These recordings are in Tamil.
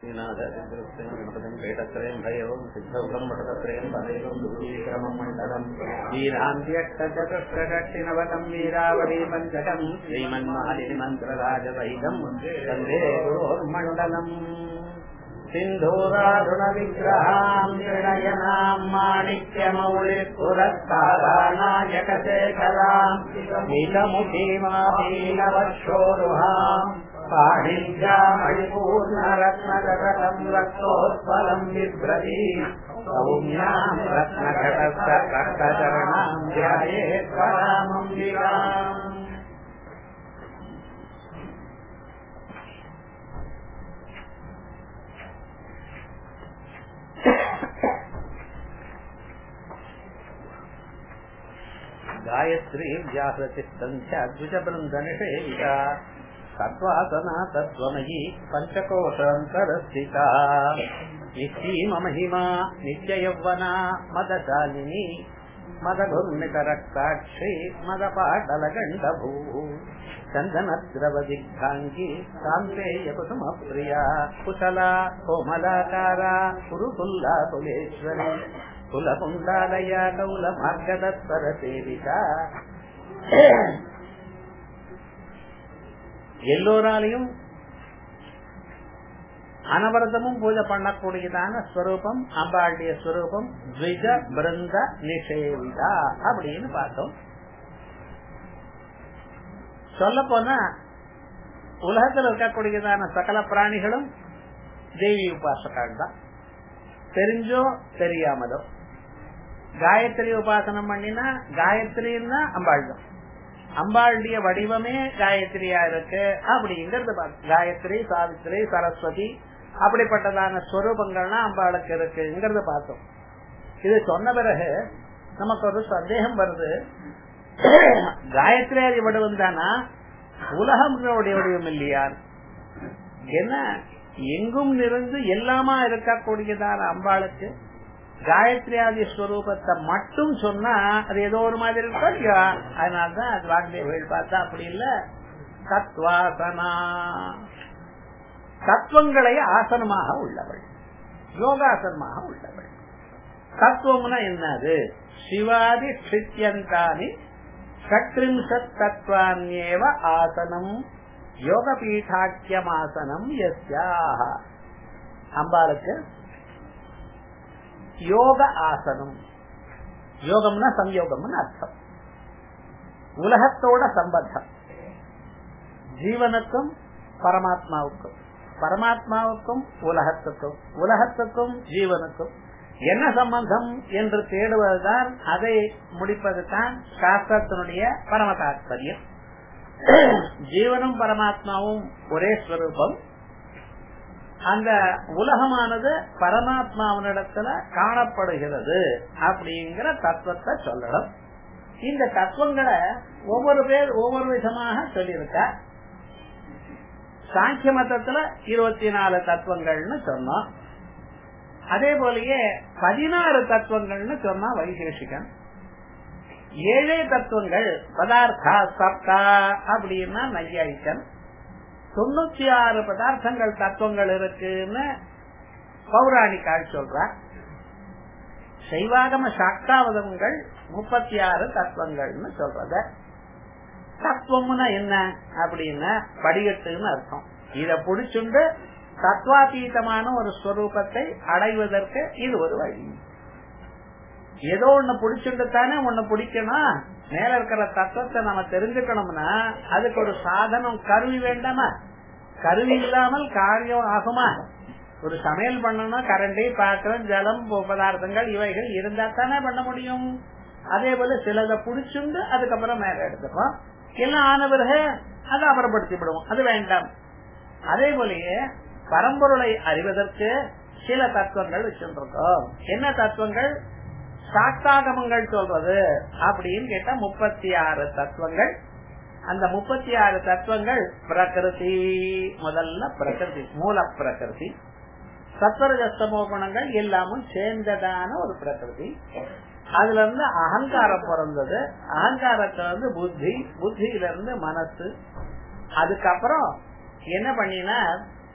श्रीनाथम् वेदत्रयम् भयवम् सिद्धौकम् वटत्रयम् पदैवम् दूरीक्रमम् मण्डलम् वीरान्त्यष्टचतुष्टषष्टिनवकम् वीरावली पञ्चकम् श्रीमन्महलिमन्त्रराजवैदम् वन्दे गुरोर्मण्डलम् सिन्धूरारुणविग्रहाम् त्रिणयनाम् माणिक्यमौलिपुरस्कारानायकशेखराम् नीलमुखीमाहीनवक्षोरुहाम् पाणिज्यामणिपूर्णरत्नगतम् रक्तोत्पलम् बिभ्रती सौम्याम् रत्नघटस्य रक्तचरणाम् ध्यायेत् परामम्बिकाम् गायत्री व्यासचित्तञ्च द्विजबृन्दनिषेविता तद्वासना तत्त्वमयी पञ्चकोशान्तरस्थिता निश्चीम महिमा नित्ययौवना मदशालिनी मदघुर्मितरक्ताक्षी मदपाटलगण्डभूः चन्दनद्रवदिग्धाङ्गी कान्तेयकुसुमप्रिया कुशला कोमलाकारा कुरुकुल्ला कुलेश्वरी कुलकुण्डालय कौलमार्गदत्परसेविता எல்லோராலையும் அனவரதமும் பூஜை பண்ணக்கூடியதான ஸ்வரூபம் அம்பாளுடைய ஸ்வரூபம் த்விஜ பிருந்த நிஷேவிதா அப்படின்னு பார்த்தோம் சொல்ல போனா உலகத்தில் இருக்கக்கூடியதான சகல பிராணிகளும் தேவி உபாசகால் தான் தெரிஞ்சோ தெரியாமலோ காயத்ரி உபாசனம் பண்ணினா காயத்ரின்னா அம்பாள் தான் அம்பாளுடைய வடிவமே காயத்ரியா இருக்கு அப்படிங்கிறது காயத்ரி சாவித்ரி சரஸ்வதி அப்படிப்பட்டதான ஸ்வரூபங்கள்லாம் அம்பாளுக்கு இருக்குங்கிறத பார்த்தோம் இது சொன்ன பிறகு நமக்கு ஒரு சந்தேகம் வருது காயத்ரி வடிவம் தானா உலகங்களுடைய வடிவம் இல்லையா என்ன எங்கும் நிறைந்து எல்லாமா இருக்கக்கூடியதான அம்பாளுக்கு காயத்ரி ஆதி ஸ்வரூபத்தை மட்டும் சொன்னா அது ஏதோ ஒரு மாதிரி இருக்கும் இல்லையா அதனால்தான் அது வாக்தேவிகள் பார்த்தா அப்படி இல்ல தத்வாசனா தத்துவங்களை ஆசனமாக உள்ளவள் யோகாசனமாக உள்ளவள் தத்துவம்னா என்னது சிவாதி சித்தியந்தானி சத்ரிம்சத் தத்வான்யேவ ஆசனம் யோகபீட்டாக்கியமாசனம் எஸ்யாக அம்பாளுக்கு யோக ஆசனம் யோகம்னா சம்யோகம்னு அர்த்தம் உலகத்தோட சம்பந்தம் ஜீவனுக்கும் பரமாத்மாவுக்கும் பரமாத்மாவுக்கும் உலகத்துக்கும் உலகத்துக்கும் ஜீவனுக்கும் என்ன சம்பந்தம் என்று தேடுவதுதான் அதை முடிப்பது தான் சாஸ்திரத்தினுடைய பரம தாத்பரியம் ஜீவனும் பரமாத்மாவும் ஒரே ஸ்வரூபம் அந்த உலகமானது பரமாத்மாவனிடத்துல காணப்படுகிறது அப்படிங்கிற தத்துவத்தை சொல்லணும் இந்த தத்துவங்களை ஒவ்வொரு பேர் ஒவ்வொரு விதமாக சொல்லியிருக்க சாங்கிய மதத்துல இருபத்தி நாலு தத்துவங்கள்னு சொன்னோம் அதே போலயே பதினாறு தத்துவங்கள்னு சொன்னா வைசேஷிகன் ஏழே தத்துவங்கள் பதார்த்தா சப்தா அப்படின்னா நையாயிக்கன் தொண்ணூத்தி ஆறு பதார்த்தங்கள் தத்துவங்கள் இருக்குன்னு பௌராணிக்கால் சொல்ற சைவாகம சாக்தாவதங்கள் முப்பத்தி ஆறு தத்துவங்கள்னு சொல்றத தத்துவம்னா என்ன அப்படின்னா படிகட்டுன்னு அர்த்தம் இத புடிச்சுண்டு தத்வாதீதமான ஒரு ஸ்வரூபத்தை அடைவதற்கு இது ஒரு வழி ஏதோ ஒண்ணு பிடிச்சுட்டு தானே ஒண்ணு பிடிக்கணும் மேல இருக்கிற தத்துவத்தை நம்ம தெரிஞ்சுக்கணும்னா அதுக்கு ஒரு சாதனம் கருவி வேண்டாமா கருவி இல்லாமல் காரியம் ஆகுமா ஒரு சமையல் பண்ணணும் கரண்டி பாத்திரம் ஜலம் பதார்த்தங்கள் இவைகள் இருந்தா தானே பண்ண முடியும் அதே போல சிலதை புடிச்சுண்டு அதுக்கப்புறம் மேல எடுத்துப்போம் எல்லாம் ஆன பிறகு அதை அப்புறப்படுத்தி விடுவோம் அது வேண்டாம் அதே போலயே பரம்பொருளை அறிவதற்கு சில தத்துவங்கள் வச்சுருக்கோம் என்ன தத்துவங்கள் சாக்தாகமங்கள் சொல்றது அப்படின்னு கேட்டா முப்பத்தி ஆறு தத்துவங்கள் அந்த முப்பத்தி ஆறு தத்துவங்கள் பிரகிருதி முதல்ல பிரகிருதி மூல பிரகிருதி சத்வரஜஸ்தமோ குணங்கள் எல்லாமும் சேர்ந்ததான ஒரு பிரகிருதி அதுல இருந்து அகங்காரம் பிறந்தது அகங்காரத்துல இருந்து புத்தி புத்தியில இருந்து மனசு அதுக்கப்புறம் என்ன பண்ணினா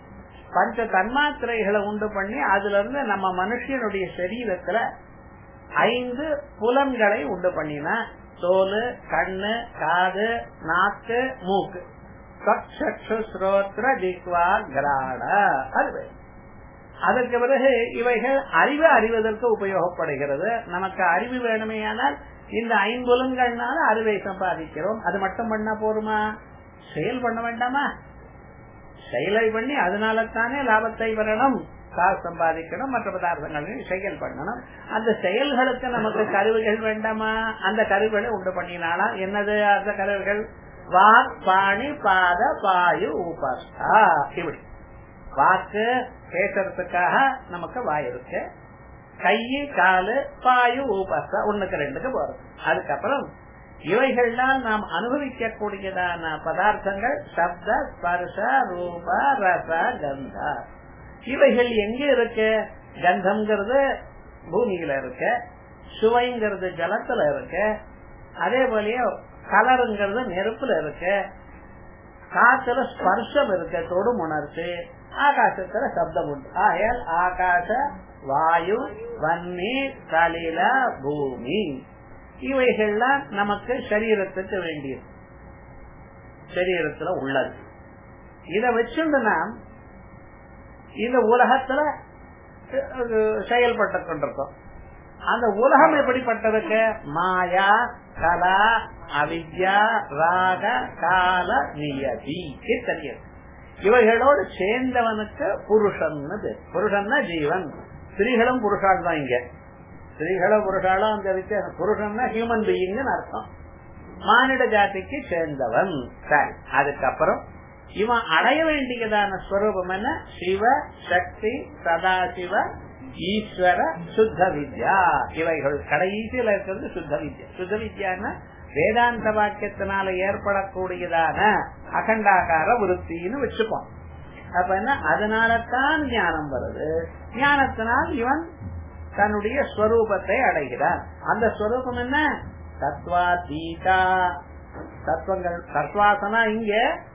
பஞ்ச தன்மாத்திரைகளை உண்டு பண்ணி அதுல இருந்து நம்ம மனுஷனுடைய சரீரத்துல ஐந்து புலன்களை உண்டு பண்ணினா தோல் கண்ணு காது நாக்கு மூக்கு சக்ஷு ஸ்ரோத்ர திக்வா கிராட அது அதற்கு பிறகு இவைகள் அறிவு அறிவதற்கு உபயோகப்படுகிறது நமக்கு அறிவு வேணுமேயானால் இந்த ஐம்புலங்கள்னால அறிவை சம்பாதிக்கிறோம் அது மட்டும் பண்ணா போருமா செயல் பண்ண வேண்டாமா செயலை பண்ணி அதனால தானே லாபத்தை வரணும் காசு சம்பாதிக்கணும் மற்ற பதார்த்தங்கள் செயல் பண்ணணும் அந்த செயல்களுக்கு நமக்கு கருவிகள் வேண்டாமா அந்த கருவிகளை உண்டு பண்ணினாலா என்னது அந்த கருவிகள் வாக் பாணி பாத பாயு உபாஸ்தா இப்படி வாக்கு பேசுறதுக்காக நமக்கு வாய் இருக்கு கையு காலு பாயு உபாஸ்தா ஒண்ணுக்கு ரெண்டுக்கு போறது அதுக்கப்புறம் இவைகள்லாம் நாம் அனுபவிக்க கூடியதான பதார்த்தங்கள் சப்த ஸ்பர்ஷ ரூப ரச கந்தா இவைகள் எங்க இருக்கு கந்தம்ங்கிறது பூமியில இருக்கு சுவைங்கிறது ஜலத்துல இருக்கு அதே போலயே கலருங்கிறது நெருப்புல இருக்கு காத்துல ஸ்பர்ஷம் இருக்கு தொடும் உணர்ச்சி ஆகாசத்துல சப்தம் உண்டு ஆகையால் ஆகாச வாயு வன்னி கலில பூமி இவைகள்லாம் நமக்கு சரீரத்துக்கு வேண்டியது சரீரத்துல உள்ளது இத வச்சுண்டு நாம் இந்த உலகத்துல செயல்பட்டு கொண்டிருக்கோம் அந்த உலகம் எப்படிப்பட்டதுக்கு மாயா கலா அவித்யா ராக கால நியதி தெரியும் இவைகளோடு சேர்ந்தவனுக்கு புருஷன் புருஷன்னா ஜீவன் ஸ்திரீகளும் புருஷால் தான் இங்க ஸ்திரீகளும் புருஷாலும் அந்த வித்தியாசம் புருஷன்னா ஹியூமன் பீயிங் அர்த்தம் மானிட ஜாதிக்கு சேர்ந்தவன் சரி அதுக்கப்புறம் இவன் அடைய வேண்டியதான ஸ்வரூபம் என்ன சிவ சக்தி சதாசிவ ஈஸ்வர சுத்த வித்யா இவைகள் கடைசியில இருக்கிறது சுத்த வித்யா சுத்த வித்யான்னா வேதாந்த வாக்கியத்தினால ஏற்படக்கூடியதான அகண்டாகார விருத்தின்னு வச்சுப்போம் அப்ப என்ன அதனாலதான் ஞானம் வருது ஞானத்தினால் இவன் தன்னுடைய ஸ்வரூபத்தை அடைகிறான் அந்த ஸ்வரூபம் என்ன தத்வாதீதா தத்துவங்கள் தத்வாசனா இங்க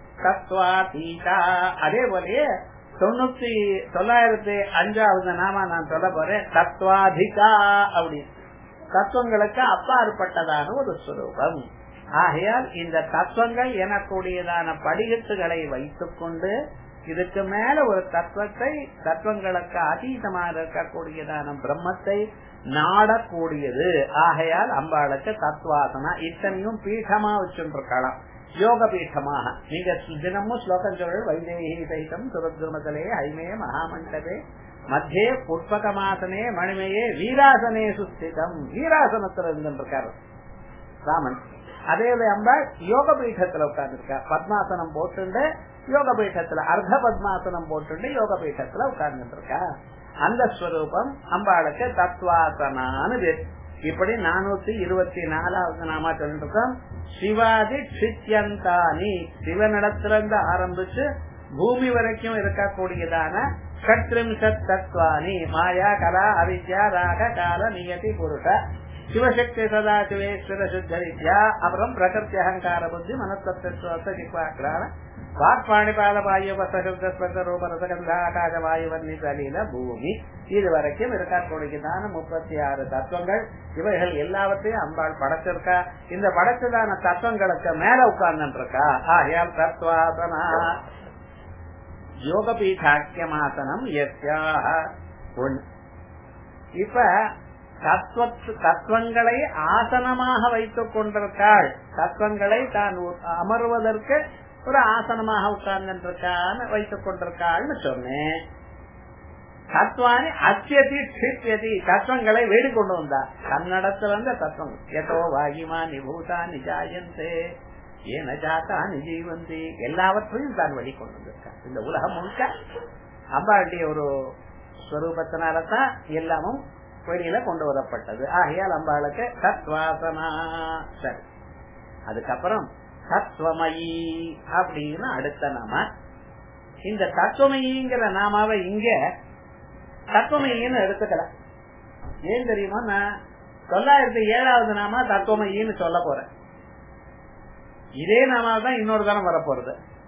தத்வாதீதா அதே போலயே தொண்ணூத்தி தொள்ளாயிரத்தி அஞ்சாவது நாம நான் சொல்ல போறேன் தத்வாதிகா அப்படின்னு தத்துவங்களுக்கு அப்பாற்பட்டதான ஒரு சுரூபம் ஆகையால் இந்த தத்துவங்கள் எனக்கூடியதான படிகட்டுகளை வைத்துக் கொண்டு இதுக்கு மேல ஒரு தத்துவத்தை தத்துவங்களுக்கு அதீதமாக இருக்கக்கூடியதான பிரம்மத்தை நாடக்கூடியது ஆகையால் அம்பாளுக்கு தத்வாசனா இத்தனையும் பீഠமா வச்சுருக்கலாம் யோக பீఠமாக நீங்க தினமும் ஸ்லோகம் சொல்ற வைதேகி சைத்தம் சுரத்ருமதலே ஹைமே மகாமண்டபே மத்தியே புஷ்பகமாசனே மணிமையே வீராசனே சுஸ்திதம் வீராசனத்துல இருந்திருக்காரு ராமன் அதே அம்பாள் யோக பீഠத்துல உட்கார்ந்துருக்கா பத்மாசனம் போட்டுண்டு யோக பீഠத்துல அர்த்த பத்மாசனம் போட்டுண்டு யோக பீഠத்துல உட்கார்ந்துட்டு இருக்கா அந்த ஸ்வரூபம் அம்பாளுக்கு தத்வாசனான்னு பேர் இப்படி நானூத்தி இருபத்தி நாலாவது நாமா சொல்லிருக்கோம் சிவாதி சித்தியந்தானி சிவனிடத்திலிருந்து ஆரம்பிச்சு பூமி வரைக்கும் இருக்கக்கூடியதான ஷட்ரிம்சத் தத்வானி மாயா கலா அவித்யா ராக கால நியதி புருஷ சிவசக்தி சதா சிவேஸ்வர சுத்த வித்யா அப்புறம் பிரகிருத்தி அகங்கார புத்தி மனத்தத்துவ வாக்பாணிபால வாயு வசகுப்த ரூப ரசகந்த ஆகாச வாயு வன்னி சலீல பூமி இது வரைக்கும் இருக்கக்கூடியதான முப்பத்தி ஆறு தத்துவங்கள் இவைகள் எல்லாவற்றையும் அம்பாள் படைச்சிருக்கா இந்த படைச்சதான தத்துவங்களுக்கு மேல உட்கார்ந்து இருக்கா ஆகையால் தத்வாசனா யோக பீட்டாக்கியமாசனம் எஸ்யாக ஒண்ணு இப்ப தத்துவ தத்துவங்களை ஆசனமாக வைத்துக் கொண்டிருக்காள் தத்துவங்களை தான் அமர்வதற்கு ஒரு ஆசனமாக உட்கார்ந்துருக்கான்னு வைத்துக் கொண்டிருக்காள்னு சொன்னேன் தத்துவானி அத்தியதி க்ஷிப்யதி தத்துவங்களை வேடி கொண்டு வந்தா தன்னிடத்துல வந்த தத்துவம் எதோ வாகிமா நிபூதா நிஜாயந்தே ஏன ஜாத்தா நிஜீவந்தி எல்லாவற்றையும் தான் வெளிக்கொண்டு வந்திருக்கான் இந்த உலகம் முழுக்க அம்பாளுடைய ஒரு ஸ்வரூபத்தினாலதான் எல்லாமும் வெளியில கொண்டு வரப்பட்டது ஆகையால் அம்பாளுக்கு தத்வாசனா சரி அதுக்கப்புறம் தத்துவமயி அப்படின்னு அடுத்த நாம இந்த தத்துவமயிங்கிற நாமாவை இங்க தத்துவமயின்னு எடுத்துக்கல ஏன் தெரியுமா நான் தொள்ளாயிரத்தி ஏழாவது நாம தத்துவமயின்னு சொல்ல போறேன் இதே நாமாதான் இன்னொரு தரம் வரப்போறது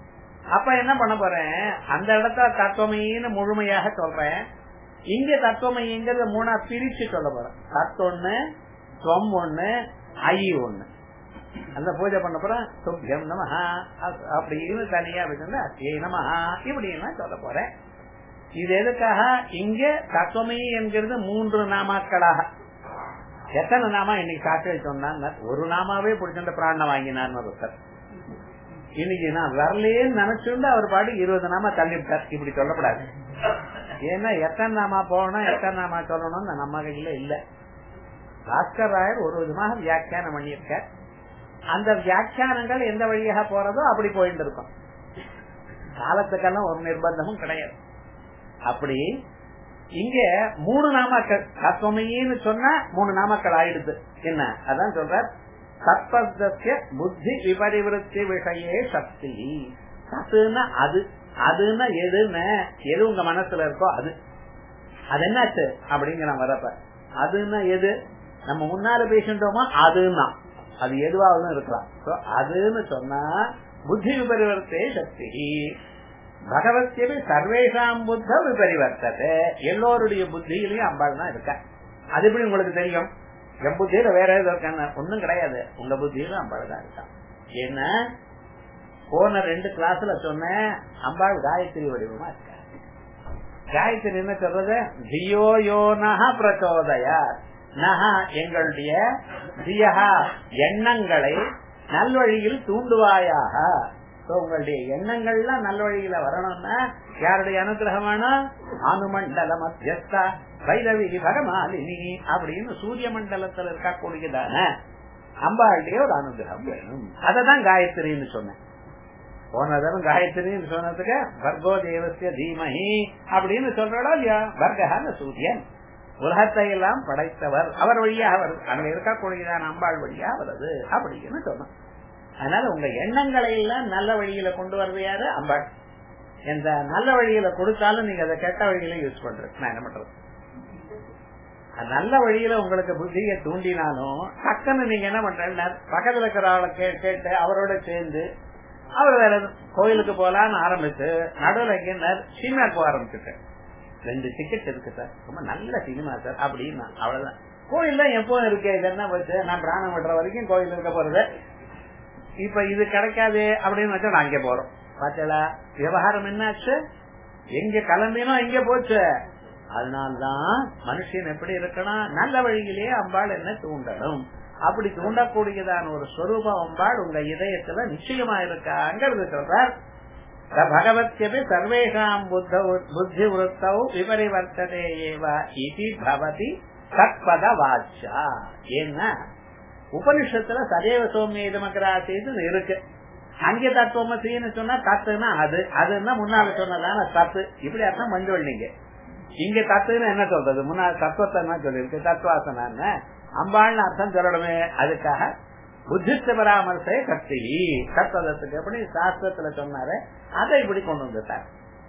அப்ப என்ன பண்ண போறேன் அந்த இடத்துல தத்துவமையின்னு முழுமையாக சொல்றேன் இங்க தத்துவமைங்கிறத மூணா பிரிச்சு சொல்ல போறேன் தத்தொன்னு துவம் ஒண்ணு ஐ ஒண்ணு அந்த பூஜை பண்ண போறேன் சுப்யம் நமஹா அப்படின்னு தனியா வச்சிருந்தா அஸ்யே நமஹா இப்படின்னு சொல்ல போறேன் இது எதுக்காக இங்க தத்துவமை என்கிறது மூன்று நாமாக்களாக எத்தனை நாமா இன்னைக்கு சாட்சி சொன்னா ஒரு நாமாவே பிடிச்சிருந்த பிராண வாங்கினார் ஒருத்தர் இன்னைக்கு நான் வரலேன்னு நினைச்சிருந்து அவர் பாட்டு இருபது நாமா தள்ளிவிட்டார் இப்படி சொல்லப்படாது ஏன்னா எத்தனை நாமா போகணும் எத்தனை நாமா சொல்லணும்னு நம்ம கையில இல்ல பாஸ்கர் ராயர் ஒரு விதமாக வியாக்கியானம் பண்ணியிருக்க அந்த வியாக்கியானங்கள் எந்த வழியாக போறதோ அப்படி போயிட்டு இருக்கும் காலத்துக்கெல்லாம் ஒரு நிர்பந்தமும் கிடையாது அப்படி இங்க மூணு நாமாக்கள் தத்துவமையின்னு சொன்னா மூணு நாமாக்கள் ஆயிடுது என்ன அதான் சொல்ற சத்பத்திய புத்தி விபரிவிருத்தி விஷயே சக்தி சத்துன்னா அது அதுன்னா எதுன்னு எது உங்க மனசுல இருக்கோ அது அது என்னாச்சு அப்படிங்கிற வரப்ப அதுன்னா எது நம்ம முன்னால பேசிட்டோமோ அதுன்னா அது எதுவாகவும் இருக்கலாம் அதுன்னு சொன்னா புத்தி விபரிவர்த்தே சக்தி பகவத்தியமே சர்வேஷாம் புத்த விபரிவர்த்தது எல்லோருடைய புத்தியிலையும் அம்பாள் தான் இருக்கா அது எப்படி உங்களுக்கு தெரியும் என் புத்தியில வேற ஏதோ இருக்கான்னு ஒண்ணும் கிடையாது உங்க புத்தியில அம்பாள் தான் இருக்கா ஏன்னா போன ரெண்டு கிளாஸ்ல சொன்னேன் அம்பாள் காயத்ரி வடிவமா இருக்கா காயத்ரி என்ன சொல்றது தியோ யோ நக பிரச்சோதயா நகா எங்களுடைய தியகா எண்ணங்களை நல்வழியில் தூண்டுவாயாக உங்களுடைய எண்ணங்கள்லாம் நல்வழியில வரணும்னா யாருடைய அனுகிரகம் வேணும் அனுமண்டல மத்தியஸ்தா வைரவி பகமாலினி அப்படின்னு சூரிய மண்டலத்தில் இருக்கக்கூடியதான அம்பாளுடைய ஒரு அனுகிரகம் வேணும் அததான் காயத்ரின்னு சொன்னேன் போனதரும் காயத்ரின்னு சொன்னதுக்கு வர்கோ தேவசிய தீமஹி அப்படின்னு சொல்றடா இல்லையா வர்கஹான சூரியன் உலகத்தை எல்லாம் படைத்தவர் அவர் வழியாக வருது அங்க இருக்கக்கூடியதான அம்பாள் வழியா வருது அப்படின்னு சொன்னோம் அதனால உங்க எண்ணங்களை எல்லாம் நல்ல வழியில கொண்டு வருது யாரு அம்பாள் எந்த நல்ல வழியில கொடுத்தாலும் நீங்க அதை கெட்ட வழியில யூஸ் பண்றது நான் என்ன பண்றது நல்ல வழியில உங்களுக்கு புத்தியை தூண்டினாலும் டக்குன்னு நீங்க என்ன பண்ற பக்கத்துல இருக்கிற ஆளை கேட்டு அவரோட சேர்ந்து அவர் வேற கோயிலுக்கு போலான்னு ஆரம்பிச்சு நடுவில் எங்க சினிமா போக ஆரம்பிச்சுட்டேன் ரெண்டு டிக்கெட் இருக்கு சார் ரொம்ப நல்ல சினிமா சார் அப்படின்னா அவ்வளவுதான் கோயில் தான் எப்பவும் இருக்கு இது என்ன வச்சு நான் பிராணம் விடுற வரைக்கும் கோயில் இருக்க போறது இப்ப இது கிடைக்காது அப்படின்னு வச்சா நான் அங்க போறோம் பாத்தீங்களா விவகாரம் என்னாச்சு எங்க கிளம்பினோ எங்க போச்சு அதனால்தான் மனுஷன் எப்படி இருக்கணும் நல்ல வழியிலேயே அம்பாள் என்ன தூண்டணும் அப்படி தூண்டக்கூடியதான ஒரு ஸ்வரூபம் அம்பாள் உங்க இதயத்துல நிச்சயமா இருக்காங்கிறது சொல்றார் பகவத்யபி சர்வேஷாம் புத்த புத்தி விருத்தௌ விபரிவர்த்ததே ஏவ இது பவதி தத்பத வாச்சா ஏன்னா உபனிஷத்துல சதேவ சோமிய இதமக்கராசின்னு இருக்கு அங்கே தத்துவமசின்னு சொன்னா தத்துனா அது அதுன்னா முன்னால சொன்னதான தத்து இப்படி அர்த்தம் மஞ்சள் நீங்க இங்க தத்துன்னு என்ன சொல்றது முன்னாள் தத்துவத்தை என்ன சொல்லிருக்கு தத்துவாசனான்னு அம்பாள்னு அர்த்தம் சொல்லணுமே அதுக்காக புத்திஸ்த பராமரிசை கத்தி தத்துவத்துக்கு எப்படி சாஸ்திரத்துல சொன்னாரு அதை இப்படி கொண்டு வந்துட்டார்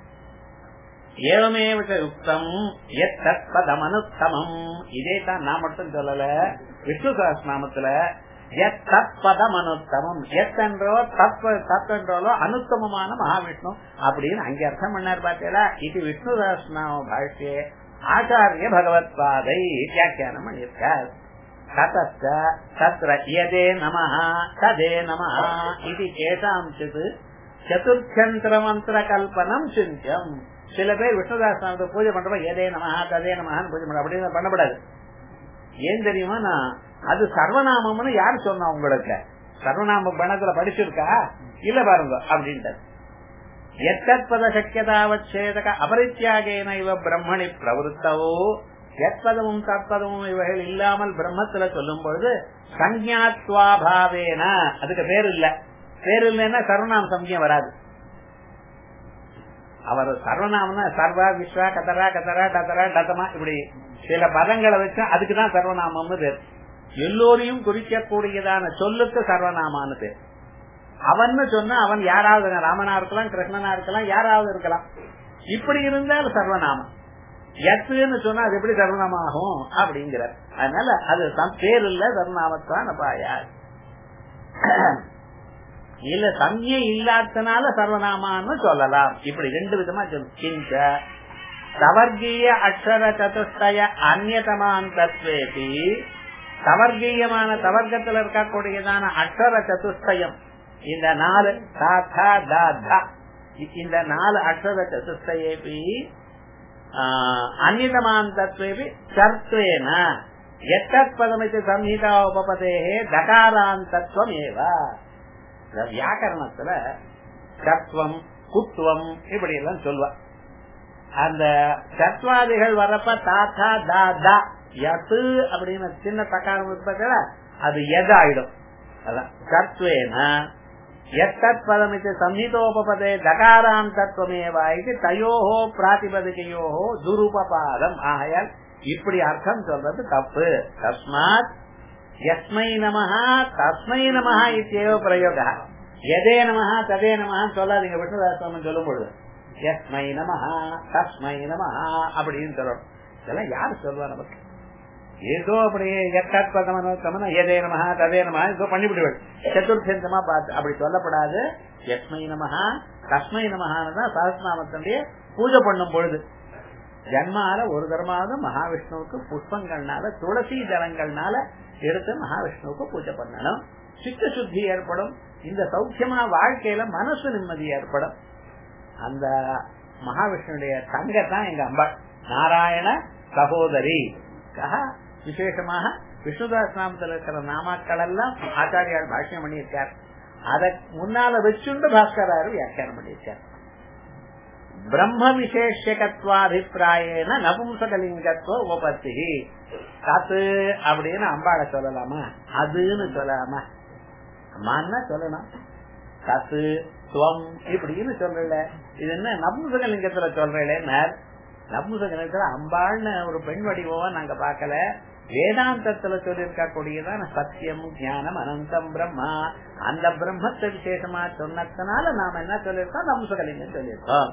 ஏவமே யுக்தம் எத்தமனுத்தமம் இதே தான் நான் மட்டும் சொல்லல விஷ்ணு சகஸ்நாமத்துல எத்தப்பதம் அனுத்தமம் எத்தன்றோ தப்ப தத்தன்றோலோ அனுத்தமமான மகாவிஷ்ணு அப்படின்னு அங்க அர்த்தம் பண்ணார் பார்த்தீங்களா இது விஷ்ணு சகஸ்நாம பாஷ்யே ஆச்சாரிய பகவத் பாதை வியாக்கியானம் பண்ணியிருக்கார் ततश्च तत्र यदे नमः तदे नमः इति केषाञ्चित् சதுர்த்தந்திரமந்திரகல்பனம் சிந்தியம் சில பேர் விஷ்ணுதாசனத்தை பூஜை பண்றப்ப எதே நமஹா ததே நமஹான்னு பூஜை பண்ற அப்படின்னு பண்ணப்படாது ஏன் தெரியுமா நான் அது சர்வநாமம்னு யார் சொன்னா உங்களுக்கு சர்வநாம பணத்துல படிச்சிருக்கா இல்ல பாருங்க அப்படின்ட்டு எத்தற்பத சக்கியதாவச்சேதக அபரித்தியாகேன இவ பிரம்மணி பிரவருத்தவோ எத்பதமும் தற்பதமும் இவைகள் இல்லாமல் பிரம்மத்துல சொல்லும் பொழுது சஞ்ஞாத்வாபாவேன அதுக்கு பேர் இல்ல பேர் இல்லைன்னா சர்வநாம சம்யம் வராது அவர் சர்வநாமம்னா சர்வா விஸ்வா கதரா கதரா டதரா டதமா இப்படி சில பதங்களை வச்சு அதுக்குதான் சர்வநாமம்னு பேர் எல்லோரையும் குறிக்கக்கூடியதான சொல்லுக்கு சர்வநாமான்னு பேர் அவன் சொன்னா அவன் யாராவது ராமனா இருக்கலாம் கிருஷ்ணனா இருக்கலாம் யாராவது இருக்கலாம் இப்படி இருந்தால் சர்வநாமம் எத்துன்னு சொன்னா அது எப்படி சர்வநாமம் ஆகும் அப்படிங்கிற அதனால அது தம் பேர் இல்ல சர்வநாமத்தான் பாயார் இல்ல சம்யை இல்லாதனால சர்வநாமான்னு சொல்லலாம் இப்படி ரெண்டு விதமா சொல்லு கிஞ்ச சவர்கீய அக்ஷர சதுஷ்டய அந்நதமாந்தத்வேபி சவர்கீயமான தவர்க்கத்தில் இருக்கக்கூடியதான அக்ஷர சதுஷ்டயம் இந்த நாலு தாத்தா தாத்தா இந்த நாலு அக்ஷர சதுஷ்டயேபி அந்நிதமாந்தத்வேபி சர்த்வேன எத்தத் பதமித்து சம்ஹிதா உபபதே தகாராந்தத்வம் ஏவ வியாக்கரணத்துல சத்வம் குத்துவம் இப்படி எல்லாம் சொல்லுவா அந்த சத்வாதிகள் வரப்ப தாத்தா தாதா யத்து அப்படின்னு சின்ன தக்காரம் இருப்பதுல அது எதாயிடும் அதான் சத்வேன எத்தத் பதமித்து சம்ஹிதோபதே தகாராம் தத்துவமேவா இது தயோஹோ பிராதிபதிகையோஹோ துருபபாதம் ஆகையால் இப்படி அர்த்தம் சொல்றது தப்பு தஸ்மாத் யஸ்மை நமஹா தஸ்மை நமஹா இத்தியேவ பிரயோக எதே நமஹா ததே நமஹா சொல்லாதீங்க விஷ்ணுதாசம் சொல்லும் பொழுது யஸ்மை நமஹா தஸ்மை நமஹா அப்படின்னு சொல்லணும் இதெல்லாம் யாரு சொல்லுவா நமக்கு ஏதோ அப்படி எத்தாத்மதமான எதே நமஹா ததே நமஹா ஏதோ பண்ணிவிடுவேன் சதுர்த்தமா பார்த்து அப்படி சொல்லப்படாது யஸ்மை நமஹா தஸ்மை நமஹான்னு தான் சஹஸ்நாமத்தினுடைய பூஜை பண்ணும் பொழுது ஜன்மால ஒரு தரமாவது மகாவிஷ்ணுவுக்கு புஷ்பங்கள்னால துளசி ஜலங்கள்னால எடுத்து மகாவிஷ்ணுவுக்கு பூஜை பண்ணணும் சித்த சுத்தி ஏற்படும் இந்த சௌக்கியமா வாழ்க்கையில மனசு நிம்மதி ஏற்படும் அந்த மகாவிஷ்ணுடைய தங்கத்தான் எங்க அம்பாள் நாராயண சகோதரி விசேஷமாக விஷ்ணுதாஸ் நாமத்தில் இருக்கிற நாமாக்கள் எல்லாம் ஆச்சாரியால் பாஷ்யம் பண்ணியிருக்கார் அதை முன்னால வச்சுண்டு பாஸ்கராரு வியாக்கியானம் பண்ணியிருக்கார் பிரம்ம விசேஷகத்வாபிப்பிராயன நபும்சகலிங்கத்துவ உபத்தி கத்து அப்படின்னு அம்பாளை சொல்லலாமா அதுன்னு சொல்லலாமா அம்மான்னா சொல்லலாம் கத்து துவம் இப்படின்னு சொல்றல இது என்ன நபும்சகலிங்கத்துல சொல்றேன் நபும்சகலிங்கத்துல அம்பாள்னு ஒரு பெண் வடிவமா நாங்க பாக்கல வேதாந்தத்துல சொல்லியிருக்க கூடியதான சத்தியம் ஞானம் அனந்தம் பிரம்மா அந்த பிரம்மத்தை விசேஷமா சொன்னதுனால நாம என்ன சொல்லியிருக்கோம் நபும்சகலிங்கம் சொல்லியிருக்கோம்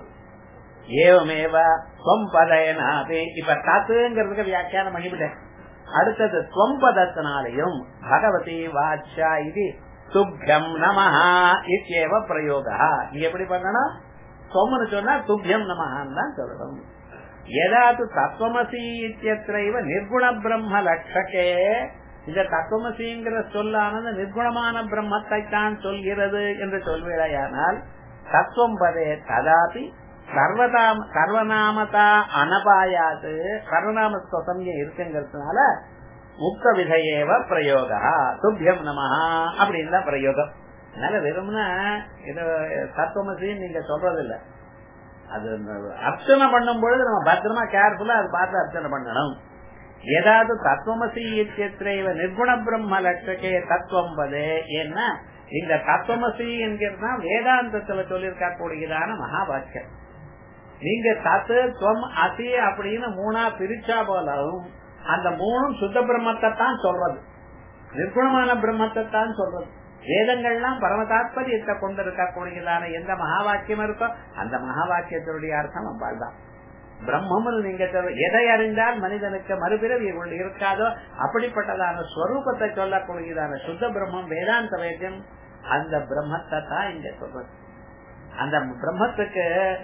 ஏவமேவ ஸ்வம்பதயனாபே இப்ப தத்துங்கிறதுக்கு வியாக்கியானம் பண்ணிவிட்டேன் அடுத்தது ஸ்வம்பதத்தினாலையும் பகவதி வாச்சா இது துப்யம் நமஹா இத்தியேவ பிரயோகா நீ எப்படி பண்ணணும் சொம்மனு சொன்னா துப்யம் நமஹான்னு தான் சொல்லணும் ஏதாவது தத்துவமசி இத்தியத்திரைவ நிர்குண பிரம்ம லட்சக்கே இந்த தத்துவமசிங்கிற சொல்லானது நிர்குணமான பிரம்மத்தை தான் சொல்கிறது என்று சொல்வீரையானால் தத்துவம் பதே ததாபி சர்வதாம் சர்வநாமதா அனபாயாது சர்வநாம சமயம் இருக்குங்கிறதுனால முக்த விதையேவ பிரயோகா துப்பியம் நமஹா அப்படின்னு தான் பிரயோகம் அதனால வெறும்னா இது தத்துவமசின்னு நீங்க சொல்றது இல்ல அது அர்ச்சனை பண்ணும் பொழுது நம்ம பத்திரமா கேர்ஃபுல்லா அது பார்த்து அர்ச்சனை பண்ணணும் ஏதாவது தத்துவமசி இத்தியத்திரைவ நிர்குண பிரம்ம லட்சக்கே தத்துவம் பதே ஏன்னா இந்த தத்துவமசி என்கிறதா வேதாந்தத்துல சொல்லியிருக்க கூடியதான மகாபாக்கியம் நீங்க தத்து துவம் அசி அப்படின்னு மூணா பிரிச்சா போலவும் அந்த மூணும் சுத்த பிரம்மத்தை தான் சொல்றது நிர்குணமான பிரம்மத்தை தான் சொல்றது வேதங்கள்லாம் பரம தாத்பரியத்தை கொண்டிருக்க கூடியதான எந்த மகா வாக்கியம் இருக்கோ அந்த மகா வாக்கியத்தினுடைய அர்த்தம் அவ்வாள் தான் பிரம்மமும் நீங்க எதை அறிந்தால் மனிதனுக்கு மறுபிறவி இருக்காதோ அப்படிப்பட்டதான ஸ்வரூபத்தை சொல்லக்கூடியதான சுத்த பிரம்மம் வேதாந்த வேத்தியம் அந்த பிரம்மத்தை தான் இங்க சொல்றது அந்த பிரம்மத்துக்கு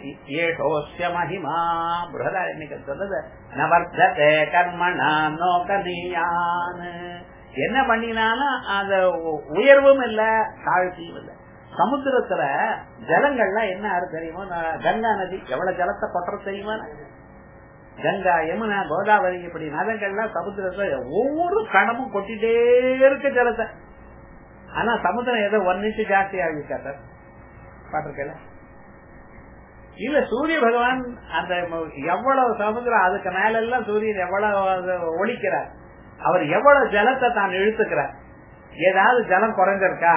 ஏஷோசிய மகிமா புரதா இன்னைக்கு சொல்லுது நவர்த்ததே கர்மணா நோக்கனியான் என்ன பண்ணினாலும் அந்த உயர்வும் இல்ல தாழ்ச்சியும் இல்ல சமுத்திரத்துல ஜலங்கள்லாம் என்ன ஆறு தெரியுமோ கங்கா நதி எவ்வளவு ஜலத்தை கொட்டுற தெரியுமா கங்கா யமுனா கோதாவரி இப்படி நதங்கள்லாம் சமுத்திரத்துல ஒவ்வொரு கணமும் கொட்டிட்டே இருக்கு ஜலத்தை ஆனா சமுத்திரம் ஏதோ ஒன் இன்ச்சு ஜாஸ்தி ஆகிருக்கா சார் பாத்திருக்கல இல்ல சூரிய பகவான் அந்த எவ்வளவு சமுத்திரம் அதுக்கு மேல எல்லாம் சூரியன் எவ்வளவு ஒழிக்கிறார் அவர் எவ்வளவு ஜலத்தை தான் இழுத்துக்கிறார் ஏதாவது ஜலம் குறைஞ்சிருக்கா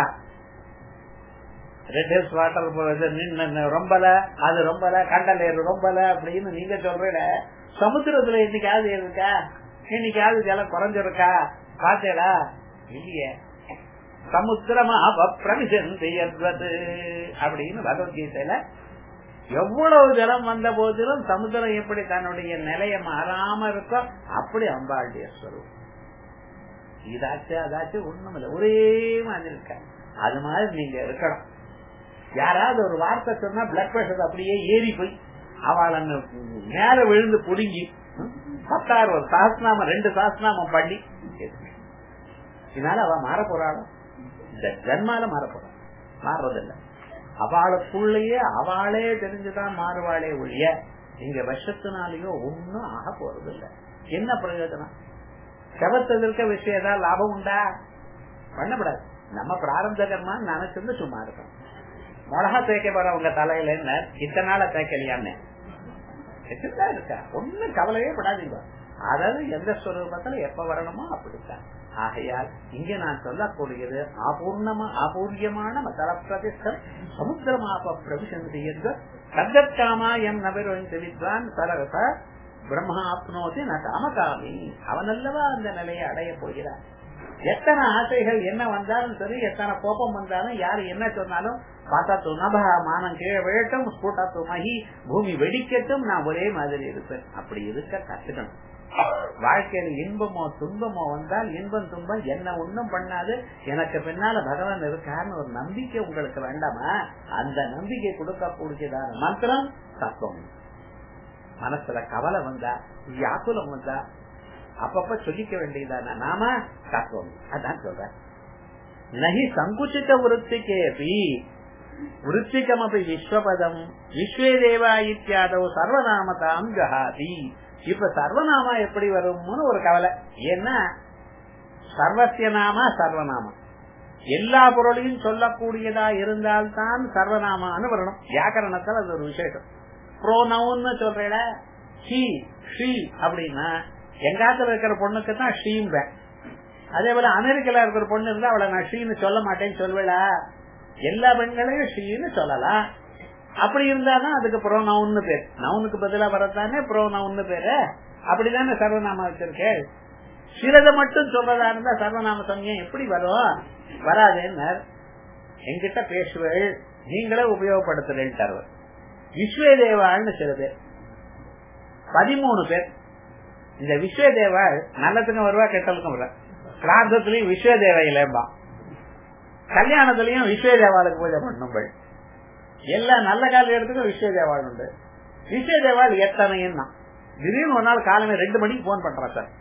ரெட் ஹில்ஸ் வாட்டர் ரொம்பல அது ரொம்பல கண்டல் ஏறு ரொம்பல அப்படின்னு நீங்க சொல்ற சமுத்திரத்துல இன்னைக்காவது இருக்கா இன்னைக்காவது ஜலம் குறைஞ்சிருக்கா பாத்தேடா இல்லையே சமுத்திரமா பிரமிசந்தி அப்படின்னு பகவத்கீதையில எவ்வளவு ஜலம் வந்த போதிலும் சமுத்திரம் எப்படி தன்னுடைய நிலைய மாறாம இருக்கோ அப்படி அம்பாளுடைய ஸ்வரூபம் இதாச்சு அதாச்சு ஒண்ணும் இல்லை ஒரே மாதிரி இருக்க அது மாதிரி நீங்க இருக்கணும் யாராவது ஒரு வார்த்தை சொன்னா பிளட் பிரஷர் அப்படியே ஏறி போய் அவளை மேல விழுந்து புடுங்கி பத்தாறு ஒரு சாஸ்நாம ரெண்டு சாஸ்நாமம் பண்ணி இதனால அவ மாற போறாளோ இந்த ஜன்மால மாற போறாள் மாறுறதில்ல அவளுக்குள்ளேயே அவளே தெரிஞ்சுதான் மாறுவாளே ஒழிய இங்க வருஷத்தினாலேயோ ஒன்னும் ஆக போறது இல்ல என்ன பிரயோஜனம் செவத்ததற்க விஷயம் ஏதாவது லாபம் உண்டா பண்ணப்படாது நம்ம பிராரம்ப கர்மான்னு நினைச்சிருந்து சும்மா இருக்கோம் மிளகா தேய்க்க போற உங்க தலையில என்ன இத்தனை நாள தேய்க்கலையான்னு இருக்கா ஒன்னும் கவலையே படாதீங்க அதாவது எந்த ஸ்வரூபத்துல எப்ப வரணுமோ அப்படித்தான் ஆகையால் இங்க நான் சொல்லக்கூடியது அபூர்ணமா அபூர்யமான மதல பிரதிஷ்டம் சமுத்திரமாப பிரவிசந்தி என்று தத்தற்காமா எம் நபர் வித்வான் சலரச பிரம்மா ஆப்னோதி ந காமகாமி அவனல்லவா அந்த நிலையை அடைய போகிறார் எத்தனை ஆசைகள் என்ன வந்தாலும் சரி எத்தனை கோபம் வந்தாலும் யாரு என்ன சொன்னாலும் பார்த்தா துணபா மானம் கீழே விழட்டும் ஸ்பூட்டா துமகி பூமி வெடிக்கட்டும் நான் ஒரே மாதிரி இருப்பேன் அப்படி இருக்க கத்துக்கணும் வாழ்க்கையில இன்பமோ துன்பமோ வந்தால் இன்பம் துன்பம் என்ன ஒண்ணும் பண்ணாது எனக்கு பின்னால பகவான் இருக்காருன்னு ஒரு நம்பிக்கை உங்களுக்கு வேண்டாமா அந்த நம்பிக்கை கொடுக்கக்கூடியதான மந்திரம் தத்துவம் மனசுல கவலை வந்தா வியாக்குலம் வந்தா அப்பப்ப சொல்லிக்க வேண்டியதான நாம தத்துவம் அதான் சொல்ற நகி சங்குச்சித விருத்திக்கேபி விருத்திகமபி விஸ்வபதம் விஸ்வே தேவா இத்தியாதவ் சர்வநாமதாம் ஜஹாதி இப்ப சர்வநாமா எப்படி வரும்னு ஒரு கவலை ஏன்னா சர்வசிய நாமா சர்வநாமம் எல்லா பொருளையும் சொல்லக்கூடியதா இருந்தால்தான் சர்வநாமான்னு வரணும் வியாக்கரணத்துல அது ஒரு விசேஷம் ப்ரோனவுன்னு சொல்றேல ஷீ ஷீ அப்படின்னா எங்காத்துல இருக்கிற பொண்ணுக்கு தான் ஷீம்ப அதே போல அமெரிக்கல இருக்கிற பொண்ணு இருந்தா அவளை நான் ஷீன்னு சொல்ல மாட்டேன்னு சொல்வேளா எல்லா பெண்களையும் ஷீன்னு சொல்லலாம் அப்படி இருந்தாதான் அதுக்கு ப்ரோ நவுன்னு பேர் நவுனுக்கு பதிலா வரத்தானே ப்ரோ நவுன்னு பேரு அப்படிதானே சர்வநாம வச்சிருக்கேன் சிலதை மட்டும் சொல்றதா இருந்தா சர்வநாம சமயம் எப்படி வரும் வராதுன்னு எங்கிட்ட பேசுவேள் நீங்களே உபயோகப்படுத்துறேன் விஸ்வதேவாள்னு சில பேர் பதிமூணு பேர் இந்த விஸ்வதேவாள் நல்லதுக்கும் வருவா கெட்டதுக்கும் வருவா பிராந்தத்திலையும் விஸ்வதேவையிலேம்பா கல்யாணத்திலையும் விஸ்வதேவாளுக்கு பூஜை பண்ணும்பள் எல்லா நல்ல கால இடத்துக்கும் விஸ்வதேவாள் உண்டு விஸ்வதேவாள் எத்தனைன்னா திடீர்னு ஒரு நாள் காலையில ரெண்டு மணிக்கு போன் பண்றேன் சார்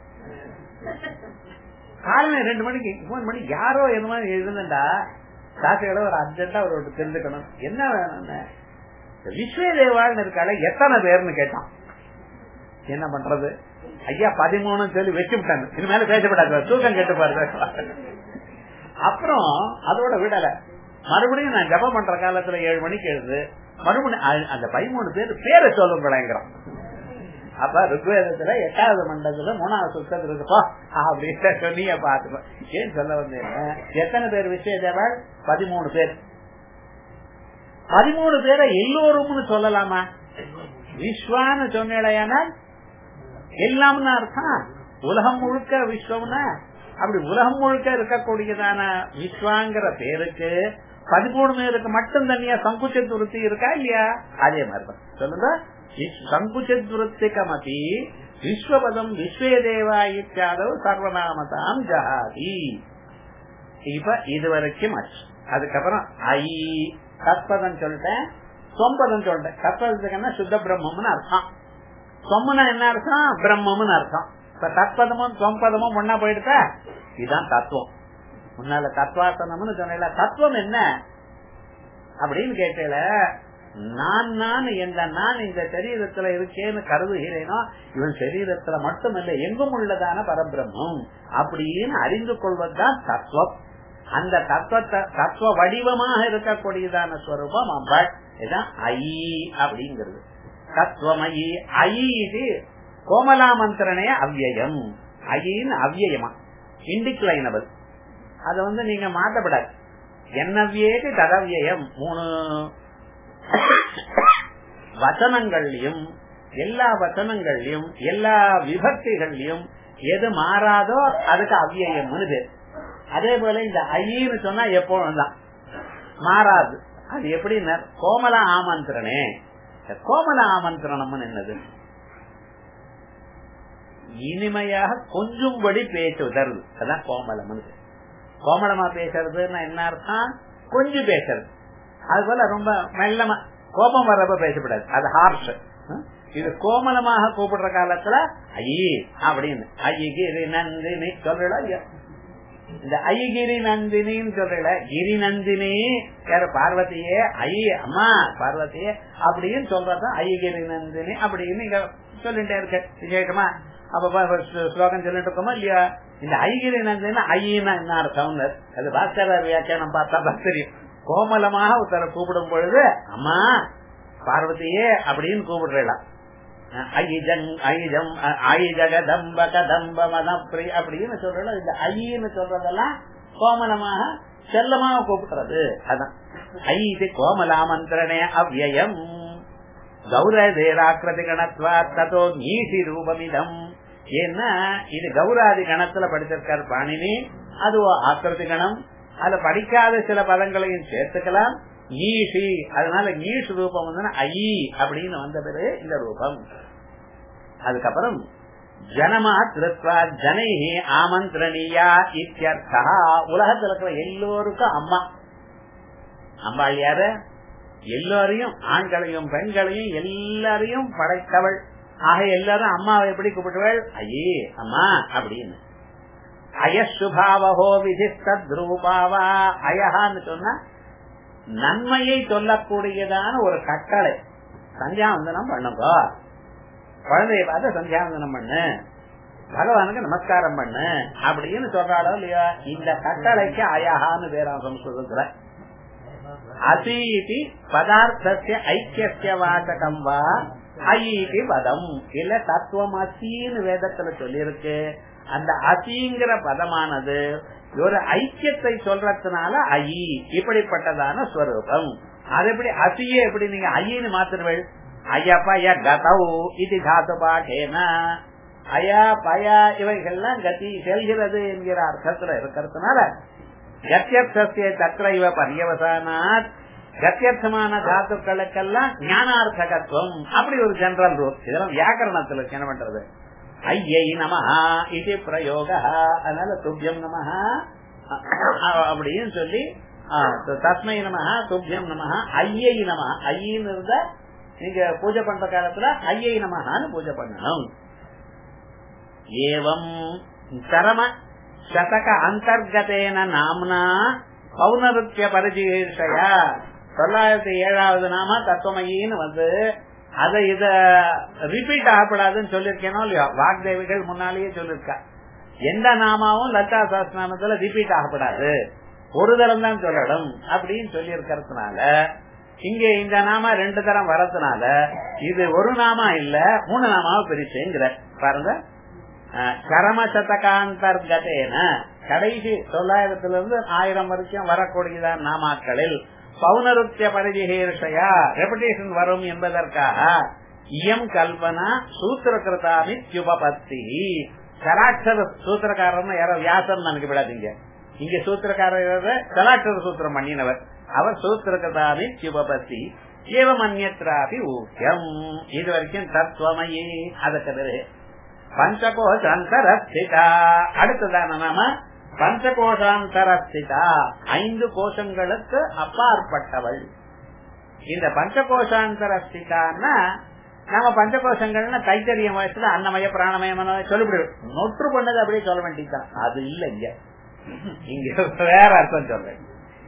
காலையில ரெண்டு மணிக்கு போன் பண்ணி யாரோ என்ன மாதிரி எழுதுண்டா சாட்சிகளை ஒரு அர்ஜென்டா ஒரு தெரிஞ்சுக்கணும் என்ன வேணும்னு விஸ்வதேவாள்னு இருக்கால எத்தனை பேர்னு கேட்டான் என்ன பண்றது ஐயா பதிமூணு சொல்லி வச்சு விட்டாங்க இனிமேல பேசப்படாது தூக்கம் கேட்டு பாருங்க அப்புறம் அதோட விடல மறுபடியும் நான் ஜபம் பண்ற காலத்துல ஏழு மணிக்கு எழுது மறுபடியும் அந்த பதிமூணு பேர் பேரை சொல்லுங்கிறான் அப்ப ருக்வேதத்துல எட்டாவது மண்டலத்துல மூணாவது சுத்தத்துல இருப்பா அப்படின்னு சொன்னீங்க பாத்துக்கோ ஏன் சொல்ல வந்தேன் எத்தனை பேர் விஸ்வதேவாள் பதிமூணு பேர் பதிமூணு பேரை எல்லோரும்னு சொல்லலாமா விஸ்வான்னு சொன்னேடையானால் எல்லாம்னு அர்த்தம் உலகம் முழுக்க விஸ்வம்னா அப்படி உலகம் முழுக்க இருக்கக்கூடியதான விஸ்வாங்கிற பேருக்கு பதிமூணு பேருக்கு மட்டும் தனியா சங்குச்சித் விருத்தி இருக்கா இல்லையா அதே மாதிரிதான் சொல்லுங்க சங்குச்சித் விருத்திகமதி விஸ்வபதம் விஸ்வதேவா இத்தியாதவ் சர்வநாமதாம் ஜஹாதி இப்ப இது வரைக்கும் ஆச்சு அதுக்கப்புறம் ஐ தத்பதம் சொல்லிட்டேன் சொம்பதம் சொல்லிட்டேன் தத்பதத்துக்கு சுத்த பிரம்மம்னு அர்த்தம் சொம்முனா என்ன அர்த்தம் பிரம்மம்னு அர்த்தம் இப்ப தத்பதமும் சொம்பதமும் ஒன்னா போயிடுதா இதுதான் தத்துவம் முன்னால தத்வாசனம்னு சொன்ன தத்துவம் என்ன அப்படின்னு கேட்டல நான் நான் எந்த நான் இந்த சரீரத்துல இருக்கேன்னு கருதுகிறேனோ இவன் சரீரத்துல மட்டுமல்ல எங்கும் உள்ளதான பரபிரம்மம் அப்படின்னு அறிந்து கொள்வதுதான் தத்துவம் அந்த தத்துவத்தை தத்துவ வடிவமாக இருக்கக்கூடியதான ஸ்வரூபம் அம்பாள் இதுதான் ஐ அப்படிங்கிறது தத்துவமயி ஐ இது கோமலா மந்திரனே அவ்வியம் ஐயின்னு அவ்வியமா இண்டிக்ளைனபிள் அத வந்து நீங்க மாற்றப்படாது என்னவியேது ததவியம் மூணு வசனங்கள்லயும் எல்லா வசனங்கள்லயும் எல்லா விபக்திகள்லயும் எது மாறாதோ அதுக்கு அவ்வியம்னு பேர் அதே போல இந்த ஐன்னு சொன்னா எப்பொழுதும் தான் மாறாது அது எப்படின்னா கோமல ஆமந்திரனே கோமல ஆமந்திரணம் என்னது இனிமையாக கொஞ்சும்படி பேசுதல் அதான் கோமலம் கோமலமா பேசுறதுன்னா என்ன அர்த்தம் கொஞ்சம் பேசுறது அது போல ரொம்ப மெல்லமா கோபம் வர்றப்ப பேசப்படாது அது ஹார்ஷ் இது கோமலமாக கூப்பிடுற காலத்துல ஐயே அப்படின்னு ஐயகிரி நந்தினி சொல்றா இல்லையா இந்த ஐகிரி நந்தினின்னு சொல்றல கிரி நந்தினி யார பார்வதியே ஐய அம்மா பார்வதியே அப்படின்னு சொல்றதான் ஐகிரி நந்தினி அப்படின்னு நீங்க சொல்லிட்டே இருக்க விசேஷமா அப்ப ஸ்லோகம் சொல்லிட்டு இருக்கோமா இல்லையா இந்த ஐகிரி நந்தினா ஐயினா என்ன அர்த்தம் அது பாஸ்கரர் வியாக்கியானம் பார்த்தா தான் தெரியும் கோமலமாக ஒருத்தரை கூப்பிடும் பொழுது அம்மா பார்வதியே அப்படின்னு கூப்பிடுறலாம் அப்படின்னு சொல்றோம் இந்த ஐன்னு சொல்றதெல்லாம் கோமலமாக செல்லமாக கூப்பிடுறது அதான் ஐ இது கோமலா மந்திரணே அவ்வயம் கௌரதேராக்கிரதி கணத்வா ததோ நீசி ரூபமிதம் ஏன்னா இது கௌராதி கணத்துல படிச்சிருக்கார் பாணினி அது ஆக்கிருதி கணம் அதுல படிக்காத சில பதங்களையும் சேர்த்துக்கலாம் ஈஷி அதனால ஈஷ் ரூபம் வந்து ஐ அப்படின்னு வந்த பிறகு இந்த ரூபம் அதுக்கப்புறம் ஜனமா திருத்வா ஜனைஹி ஆமந்திரணியா இத்தியர்த்தா உலகத்துல இருக்கிற எல்லோருக்கும் அம்மா அம்பாள் யாரு எல்லோரையும் ஆண்களையும் பெண்களையும் எல்லாரையும் படைத்தவள் ஆக எல்லாரும் அம்மாவை எப்படி கூப்பிடுவள் ஐயே அம்மா அப்படின்னு அயசுபாவகோ விதிஸ்தூபாவா அயஹான்னு சொன்னா நன்மையை சொல்லக்கூடியதான ஒரு கட்டளை சந்தியாவந்தனம் பண்ணுங்க குழந்தைய பார்த்து சந்தியாவந்தனம் பண்ணு பகவானுக்கு நமஸ்காரம் பண்ணு அப்படின்னு சொல்றாளோ இல்லையா இந்த கட்டளைக்கு அயஹான்னு பேராம் சம்ஸ்கிருதத்துல அசீதி பதார்த்தசிய ஐக்கிய வாசகம் வா ஐதி பதம் இல்ல தத்துவம் அசின்னு வேதத்துல சொல்லியிருக்கு அந்த அசிங்கிற பதமானது ஒரு ஐக்கியத்தை சொல்றதுனால ஐ இப்படிப்பட்டதான ஸ்வரூபம் அது எப்படி அசிய எப்படி நீங்க ஐயின்னு மாத்திருவள் ஐயா பய கதவு இது காத்து பாட்டேனா அயா பயா இவைகள்லாம் கதி செல்கிறது என்கிற அர்த்தத்துல இருக்கிறதுனால கத்தியர்த்தசிய தத்திர இவ பரியவசானாத் கத்தியர்த்தமான தாத்துக்களுக்கெல்லாம் ஞானார்த்தகத்துவம் அப்படி ஒரு ஜெனரல் ரூல் இதெல்லாம் வியாக்கரணத்துல என்ன பண்றது ஐயை நமஹா இது பிரயோக அதனால துப்பியம் நமஹா அப்படின்னு சொல்லி தஸ்மை நமஹா துப்பியம் நமஹா ஐயை நமஹா ஐயின்னு இருந்த நீங்க பூஜை பண்ற காலத்துல ஐயை நமஹான்னு பூஜை பண்ணணும் ஏவம் சரம சதக அந்தர்கதேன நாம்னா பௌனருத்திய பரிஜீஷயா தொள்ளாயிரத்தி ஏழாவது நாம தத்துவமையின்னு வந்து அதை இத ரிப்பீட் ஆகப்படாதுன்னு சொல்லிருக்கேனோ இல்லையோ வாக்தேவிகள் முன்னாலேயே சொல்லிருக்கா எந்த நாமாவும் லலிதா சாஸ்திரநாமத்துல ரிப்பீட் ஆகப்படாது ஒரு தரம் தான் சொல்லணும் அப்படின்னு சொல்லி இருக்கிறதுனால இங்க இந்த நாம ரெண்டு தரம் வரதுனால இது ஒரு நாமா இல்ல மூணு நாமாவை பிரிச்சுங்கிற பாருங்க கரம சதகாந்தர்கதேன கடைசி தொள்ளாயிரத்துல இருந்து ஆயிரம் வரைக்கும் வரக்கூடியதான் நாமாக்களில் பௌனருத்திய பரிதிகேஷயா ரெபடேஷன் வரும் என்பதற்காக இயம் கல்பனா சூத்திரகிருதாமி தியுபபத்தி கலாட்சர சூத்திரக்காரர் யாரோ வியாசம் நினைக்க விடாதீங்க இங்க சூத்திரக்காரர் கலாட்சர சூத்திரம் பண்ணினவர் அவர் சூத்திரகிருதாமி தியுபபத்தி ஏவம் அந்நத்ராபி ஊக்கியம் இது வரைக்கும் தத்துவமயி அதற்கு பிறகு பஞ்சகோஷாந்தரஸ்திதா அடுத்ததான நாம பஞ்சகோஷாந்தரஸ்திதா ஐந்து கோஷங்களுக்கு அப்பாற்பட்டவள் இந்த பஞ்சகோஷாந்தரஸ்திதான்னா நம்ம பஞ்சகோஷங்கள்னா தைத்தறியம் வயசுல அன்னமய பிராணமயம் சொல்லிவிடுவோம் நொற்று பண்ணது அப்படியே சொல்ல வேண்டியதுதான் அது இல்ல இங்க இங்க வேற அர்த்தம் சொல்றேன்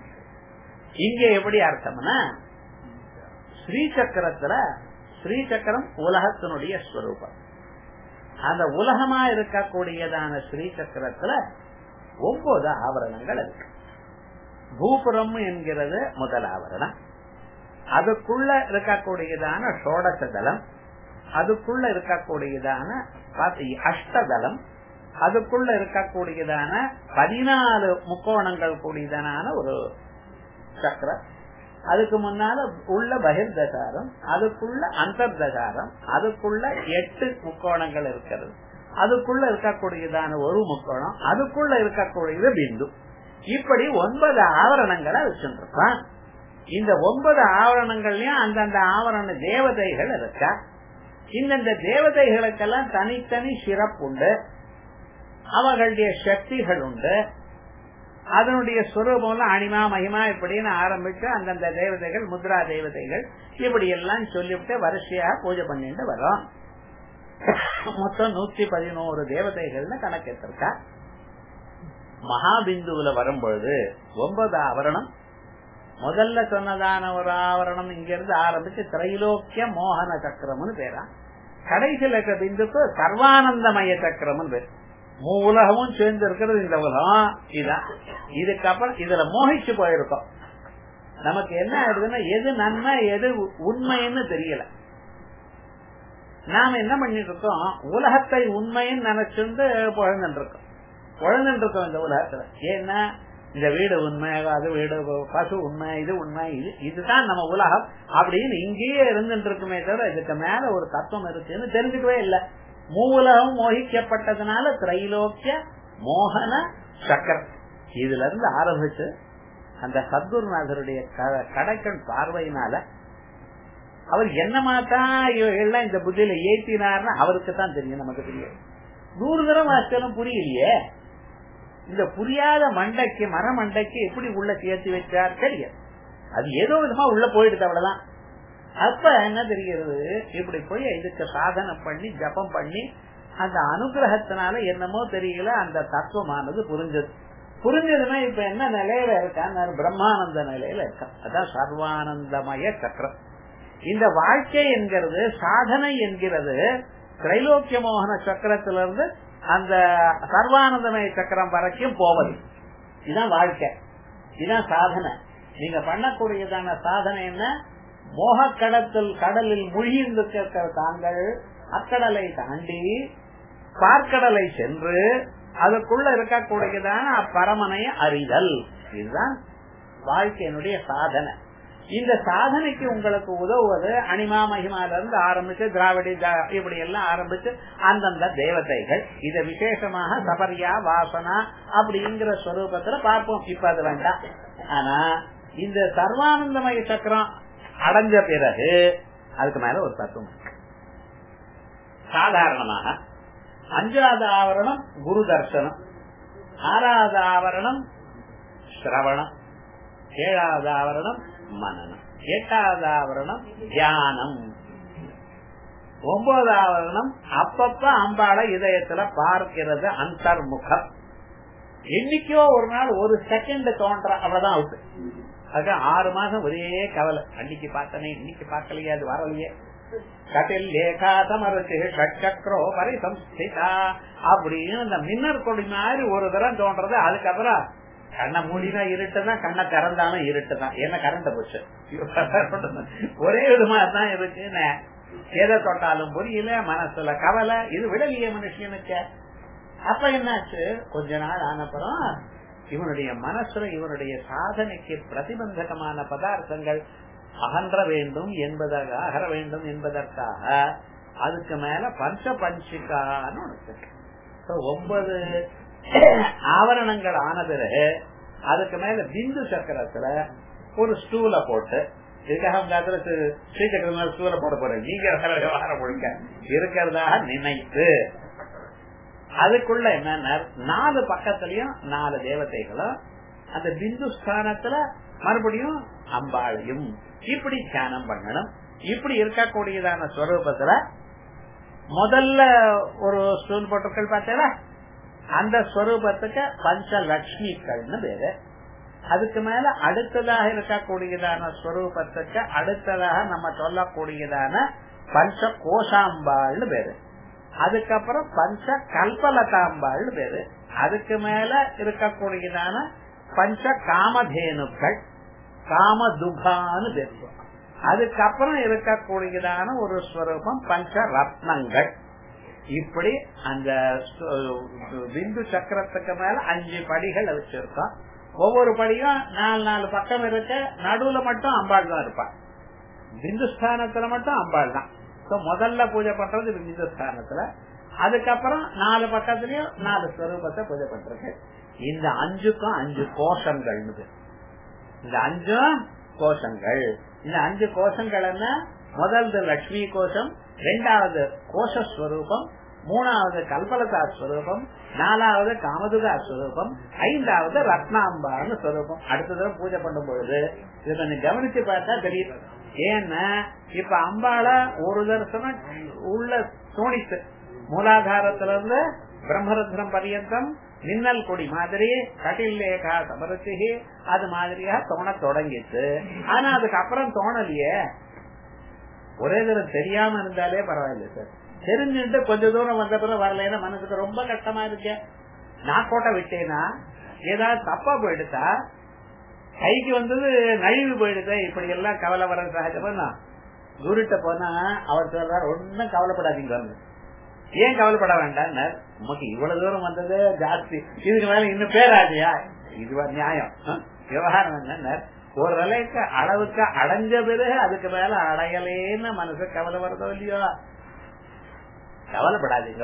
இங்க எப்படி அர்த்தம்னா ஸ்ரீசக்கரத்துல ஸ்ரீசக்கரம் உலகத்தினுடைய ஸ்வரூபம் அந்த உலகமா இருக்கக்கூடியதான ஸ்ரீசக்கரத்துல ஒன்பது ஆவரணங்கள் இருக்கு பூபுரம் என்கிறது முதல் ஆவரணம் அதுக்குள்ள இருக்கக்கூடியதான ஷோடசதலம் அதுக்குள்ள இருக்கக்கூடியதான அஷ்டதலம் அதுக்குள்ள இருக்கக்கூடியதான பதினாலு முக்கோணங்கள் கூடியதான ஒரு சக்கரம் அதுக்கு முன்னால உள்ள பகிர்தசாரம் அதுக்குள்ள அந்தர்தசாரம் அதுக்குள்ள எட்டு முக்கோணங்கள் இருக்கிறது அதுக்குள்ள இருக்கக்கூடியதான ஒரு முக்கோணம் அதுக்குள்ள இருக்கக்கூடியது பிந்து இப்படி ஒன்பது ஆவரணங்களை வச்சுருப்பான் இந்த ஒன்பது ஆவரணங்கள்லயும் அந்தந்த ஆவரண தேவதைகள் இருக்கா இந்தந்த தேவதைகளுக்கெல்லாம் தனித்தனி சிறப்பு உண்டு அவர்களுடைய சக்திகள் உண்டு அதனுடைய சுரூபம்ல அனிமா மகிமா இப்படின்னு ஆரம்பிச்சு அந்தந்த தேவதைகள் முத்ரா தேவதைகள் இப்படி எல்லாம் சொல்லிவிட்டு வரிசையா பூஜை பண்ணிட்டு வரோம் மொத்தம் நூத்தி பதினோரு தேவதைகள்னு கணக்கெடுத்திருக்கா மகாபிந்துவுல வரும்பொழுது ஒன்பது ஆவரணம் முதல்ல சொன்னதான ஒரு ஆவரணம் இங்க இருந்து ஆரம்பிச்சு திரைலோக்கிய மோகன சக்கரம்னு பேரா கடைசியில் இருக்க பிந்துக்கு சர்வானந்தமய சக்கரம்னு பேர் மூ உலகமும் சேர்ந்து இருக்கிறது இந்த உலகம் இதான் இதுக்கப்புறம் இதுல மோகிச்சு போயிருக்கோம் நமக்கு என்ன ஆயிடுதுன்னா எது நன்மை எது உண்மைன்னு தெரியல நாம என்ன பண்ணிட்டு இருக்கோம் உலகத்தை உண்மைன்னு நினைச்சுட்டு புழந்துட்டு இருக்கோம் புழந்துட்டு இருக்கோம் இந்த உலகத்துல ஏன்னா இந்த வீடு உண்மை அது வீடு பசு உண்மை இது உண்மை இது இதுதான் நம்ம உலகம் அப்படின்னு இங்கேயே இருந்துட்டு இருக்குமே தவிர இதுக்கு மேல ஒரு தத்துவம் இருக்குன்னு தெரிஞ்சுக்கவே இல்லை மூலகம் மோகிக்கப்பட்டதுனால திரைலோக்கிய மோகன சக்கரம் இதுல இருந்து ஆரம்பிச்சு அந்த சத்குருநாதருடைய கடைக்கண் பார்வையினால அவர் என்னமாத்தான் எல்லாம் இந்த புத்தியில ஏற்றினார்னு அவருக்கு தான் தெரியும் நமக்கு தெரியும் நூறு தரம் வாசிச்சாலும் புரியலையே இந்த புரியாத மண்டைக்கு மர மண்டைக்கு எப்படி உள்ள சேர்த்து வச்சார் தெரியும் அது ஏதோ விதமா உள்ள போயிடுது அவ்வளவுதான் அப்ப என்ன தெரிகிறது இப்படி போய் இதுக்கு சாதனை பண்ணி ஜபம் பண்ணி அந்த அனுகிரகத்தினால என்னமோ தெரியல அந்த தத்துவமானது புரிஞ்சது புரிஞ்சதுன்னா இப்ப என்ன நிலையில இருக்கான்னு பிரம்மானந்த நிலையில இருக்கான் அதான் சர்வானந்தமய சக்கரம் இந்த வாழ்க்கை என்கிறது சாதனை என்கிறது திரைலோக்கிய மோகன சக்கரத்திலிருந்து அந்த சர்வானந்தமய சக்கரம் வரைக்கும் போவது இதுதான் வாழ்க்கை இதுதான் சாதனை நீங்க பண்ணக்கூடியதான சாதனை என்ன மோகக்கடத்தில் கடலில் மூழ்கியிருந்திருக்கிற தாங்கள் அக்கடலை தாண்டி பார்க்கடலை சென்று அதுக்குள்ள இருக்கக்கூடியதான அப்பரமனை அறிதல் இதுதான் வாழ்க்கையினுடைய சாதனை இந்த சாதனைக்கு உங்களுக்கு உதவுவது அனிமா மகிமால இருந்து ஆரம்பிச்சு திராவிடி இப்படி எல்லாம் ஆரம்பிச்சு அந்தந்த தேவதைகள் இத விசேஷமாக சபரியா வாசனா அப்படிங்கிற ஸ்வரூபத்துல பார்ப்போம் இப்ப அது வேண்டாம் ஆனா இந்த சர்வானந்தமய சக்கரம் அடைஞ்ச பிறகு அதுக்கு மேல ஒரு தத்துவம் சாதாரணமாக அஞ்சாவது ஆவரணம் குரு தர்சனம் ஆறாவது ஆவரணம் சிரவணம் ஏழாவது ஆவரணம் மனநம் எட்டாவது ஆவரணம் தியானம் ஒன்பதாவது ஆவரணம் அப்பப்ப அம்பாளை இதயத்துல பார்க்கிறது அந்தர்முகம் என்னைக்கோ ஒரு நாள் ஒரு செகண்ட் தோன்ற அவ்வளவுதான் அவுட் அதுக்கு ஆறு மாசம் ஒரே கவலை அன்னைக்கு பார்த்தனே இன்னைக்கு பார்க்கலையே அது வரலையே கட்டில் லேகா தமரத்து ஷட்சக்ரோ பரிசம்ஸ்திதா அப்படின்னு அந்த மின்னர் கொடி மாதிரி ஒரு தரம் தோன்றது அதுக்கப்புறம் கண்ணை மூடினா இருட்டுதான் கண்ணை திறந்தாலும் இருட்டுதான் ஏன்னா கரண்ட் போச்சு ஒரே விதமா தான் இருக்கு எதை தொட்டாலும் புரியல மனசுல கவலை இது விடலையே மனுஷனுக்கு அப்ப என்னாச்சு கொஞ்ச நாள் ஆனப்புறம் இவனுடைய மனசுல இவனுடைய சாதனைக்கு பிரதிபந்தகமான பதார்த்தங்கள் அகன்ற வேண்டும் என்பதாக அகர வேண்டும் என்பதற்காக அதுக்கு மேல பஞ்ச பஞ்சிகான்னு ஒன்பது ஆவரணங்கள் ஆன பிறகு அதுக்கு மேல பிந்து சக்கரத்துல ஒரு ஸ்டூல போட்டு இதுக்காக உங்க அதுல ஸ்ரீசக்கரம் ஸ்டூல போட போறேன் நீங்க விவகாரம் முழுக்க இருக்கிறதாக நினைத்து அதுக்குள்ள என்னன்னா நாலு பக்கத்துலயும் நாலு தேவதைகளும் அந்த பிந்து ஸ்தானத்துல மறுபடியும் அம்பாளையும் இப்படி தியானம் பண்ணணும் இப்படி இருக்கக்கூடியதான ஸ்வரூபத்துல முதல்ல ஒரு ஸ்டூல் போட்டிருக்கள் பார்த்தீங்களா அந்த ஸ்வரூபத்துக்கு பஞ்சலட்சுமிகள்னு பேரு அதுக்கு மேல அடுத்ததாக இருக்கக்கூடியதான ஸ்வரூபத்துக்கு அடுத்ததாக நம்ம சொல்லக்கூடியதான பஞ்ச கோஷாம்பாள்னு பேரு அதுக்கப்புறம் பஞ்ச கல்பலதாம்பாள்னு பேரு அதுக்கு மேல இருக்கக்கூடியதான பஞ்ச காமதேனுக்கள் காமதுகான்னு பேரு அதுக்கப்புறம் இருக்கக்கூடியதான ஒரு ஸ்வரூபம் பஞ்ச ரத்னங்கள் இப்படி அந்த பிந்து சக்கரத்துக்கு மேல அஞ்சு படிகள் வச்சிருக்கோம் ஒவ்வொரு படியும் நாலு நாலு பக்கம் இருக்க நடுவுல மட்டும் அம்பாள் தான் இருப்பான் பிந்துஸ்தானத்துல மட்டும் அம்பாள் தான் முதல்ல பூஜை பண்றது பிந்துஸ்தானத்துல அதுக்கப்புறம் நாலு பக்கத்துலயும் நாலு ஸ்வரூபத்தை பூஜை பண்றது இந்த அஞ்சுக்கும் அஞ்சு கோஷங்கள்னு இந்த அஞ்சும் கோஷங்கள் இந்த அஞ்சு கோஷங்கள் என்ன முதல்து லட்சுமி கோஷம் ரெண்டாவது கோஷஸ்வரூபம் மூணாவது கல்பலதா ஸ்வரூபம் நாலாவது காமதுகா ஸ்வரூபம் ஐந்தாவது ரத்னாம்பான்னு ஸ்வரூபம் அடுத்த தடவை பூஜை பண்ணும் பொழுது இதை கொஞ்சம் கவனிச்சு பார்த்தா தெரியும் ஏன்னா இப்ப அம்பாள ஒரு தரிசனம் உள்ள தோணித்து மூலாதாரத்துல இருந்து பிரம்மருத்ரம் பரியந்தம் மின்னல் கொடி மாதிரி கட்டிலேகா சமரசிகி அது மாதிரியா தோண தொடங்கிச்சு ஆனா அதுக்கப்புறம் தோணலையே ஒரே தடவை தெரியாம இருந்தாலே பரவாயில்ல சார் தெரிஞ்சுட்டு கொஞ்ச தூரம் வந்த பிறகு வரலன்னா மனசுக்கு ரொம்ப கஷ்டமா இருக்கு நான் கோட்டை விட்டேனா ஏதாவது தப்பா போயிடுதா கைக்கு வந்தது நழுவி போயிடுது இப்படி எல்லாம் கவலை வர சகஜமா குருட்ட போனா அவர் சொல்றாரு ஒன்னும் கவலைப்படாதீங்க வந்து ஏன் கவலைப்பட வேண்டாம் நமக்கு இவ்வளவு தூரம் வந்தது ஜாஸ்தி இதுக்கு மேல இன்னும் பேராதியா இது நியாயம் விவகாரம் என்ன ஒரு நிலைக்கு அளவுக்கு அடைஞ்ச பிறகு அதுக்கு மேல அடையலேன்னு மனசு கவலை வருதோ இல்லையோ கவலைப்படாதீங்க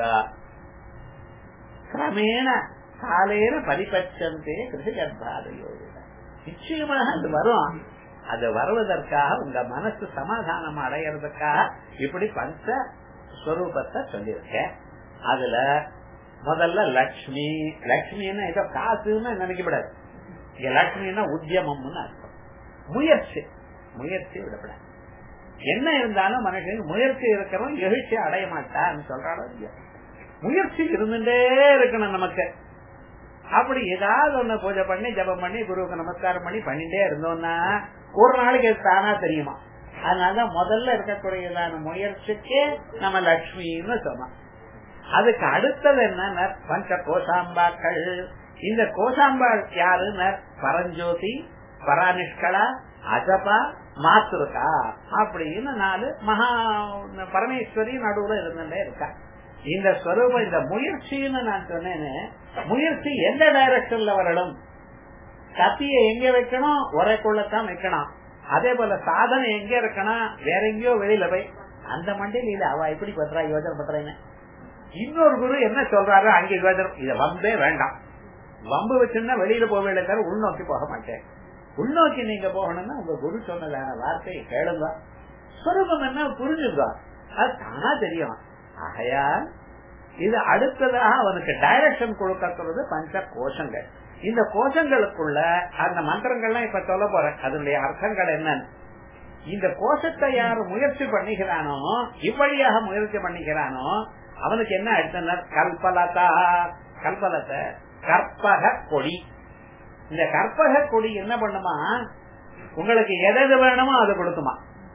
கிரமேண காலேன பரிபட்சந்தே கிருஷி கர்ப்பாதையோ நிச்சயமாக அது வரும் அது வருவதற்காக உங்க மனசு சமாதானம் அடையறதுக்காக இப்படி பஞ்ச ஸ்வரூபத்தை சொல்லியிருக்கேன் அதுல முதல்ல லக்ஷ்மி லக்ஷ்மின்னா ஏதோ காசுன்னு நினைக்கப்படாது இங்க லக்ஷ்மின்னா உத்தியமம்னு அர்த்தம் முயற்சி முயற்சி விடப்படாது என்ன இருந்தாலும் மனுஷன் முயற்சி இருக்கிறவன் எழுச்சி அடைய மாட்டான்னு சொல்றாளோ இல்லையா முயற்சி இருந்துட்டே இருக்கணும் நமக்கு அப்படி ஏதாவது ஒண்ணு பூஜை பண்ணி ஜபம் பண்ணி குருவுக்கு நமஸ்காரம் பண்ணி பண்ணிட்டே இருந்தோம்னா ஒரு நாளைக்கு அது தானா தெரியுமா அதனாலதான் முதல்ல இருக்கக்கூடியதான முயற்சிக்கு நம்ம லட்சுமின்னு சொன்னோம் அதுக்கு அடுத்தது என்ன பஞ்ச கோசாம்பாக்கள் இந்த கோசாம்பாள் யாருன்னு பரஞ்சோதி பரானிஷ்கலா அஜபா மாத்துருக்கா அப்படின்னு நாலு மகா பரமேஸ்வரி நடுவுல இருந்துட்டே இருக்கா இந்த ஸ்வரூபம் இந்த முயற்சின்னு நான் சொன்னேன்னு முயற்சி எந்த டைரக்ஷன்ல வரணும் கத்திய எங்க வைக்கணும் உரைக்குள்ளத்தான் வைக்கணும் அதே போல சாதனை எங்க இருக்கணும் வேற எங்கேயோ வெளியில போய் அந்த மண்டியில் இல்ல அவ எப்படி பண்றா யோஜனை பண்றேன்னு இன்னொரு குரு என்ன சொல்றாரு அங்க யோஜனை இத வம்பே வேண்டாம் வம்பு வச்சுன்னா வெளியில போவே தவிர உள்நோக்கி போக மாட்டேன் உள்நோக்கி நீங்க போகணும்னா உங்க குரு சொன்னதான வார்த்தையை கேளுங்க ஸ்வரூபம் என்ன புரிஞ்சுங்க அது தானா தெரியும் ஆகையால் இது அடுத்ததாக அவனுக்கு டைரக்ஷன் கொடுக்கறது பஞ்ச கோஷங்கள் இந்த கோஷங்களுக்குள்ள அந்த மந்திரங்கள்லாம் இப்ப சொல்ல போறேன் அதனுடைய அர்த்தங்கள் என்னன்னு இந்த கோஷத்தை யார் முயற்சி பண்ணிக்கிறானோ இவ்வழியாக முயற்சி பண்ணிக்கிறானோ அவனுக்கு என்ன அடுத்த கல்பலதா கல்பலத்தை கற்பக கொடி இந்த கற்பக கொடி என்ன பண்ணுமா உங்களுக்கு எது வேணுமோ அதை கொடுக்குமா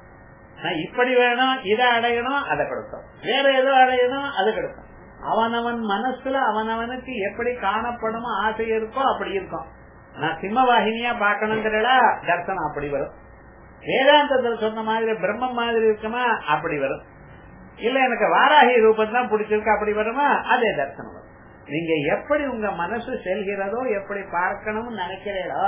இப்படி வேணும் இதை அடையணும் அதை கொடுக்கும் வேற எதோ அடையணும் அது கொடுக்கும் அவனவன் மனசுல அவனவனுக்கு எப்படி காணப்படுமோ ஆசை இருக்கோ அப்படி இருக்கும் நான் சிம்மவாகினியா பாக்கணுங்கிறடா தர்சனம் அப்படி வரும் வேதாந்தத்தில் சொன்ன மாதிரி பிரம்மம் மாதிரி இருக்குமா அப்படி வரும் இல்ல எனக்கு வாராகி ரூபம் தான் பிடிச்சிருக்கு அப்படி வருமா அதே தர்சனம் வரும் நீங்க எப்படி உங்க மனசு செல்கிறதோ எப்படி பார்க்கணும்னு நினைக்கிறீரோ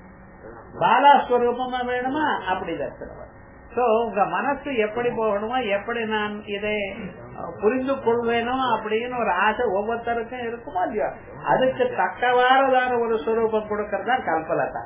பாலாஸ்வரூபமா வேணுமா அப்படி தர்சனம் வரும் சோ உங்க மனசு எப்படி போகணுமோ எப்படி நான் இதை புரிந்து கொள்வேனோ அப்படின்னு ஒரு ஆசை ஒவ்வொருத்தருக்கும் இருக்குமோ இல்லையோ அதுக்கு தக்கவாறதான ஒரு சுரூபம் கொடுக்கறதா கல்பலதா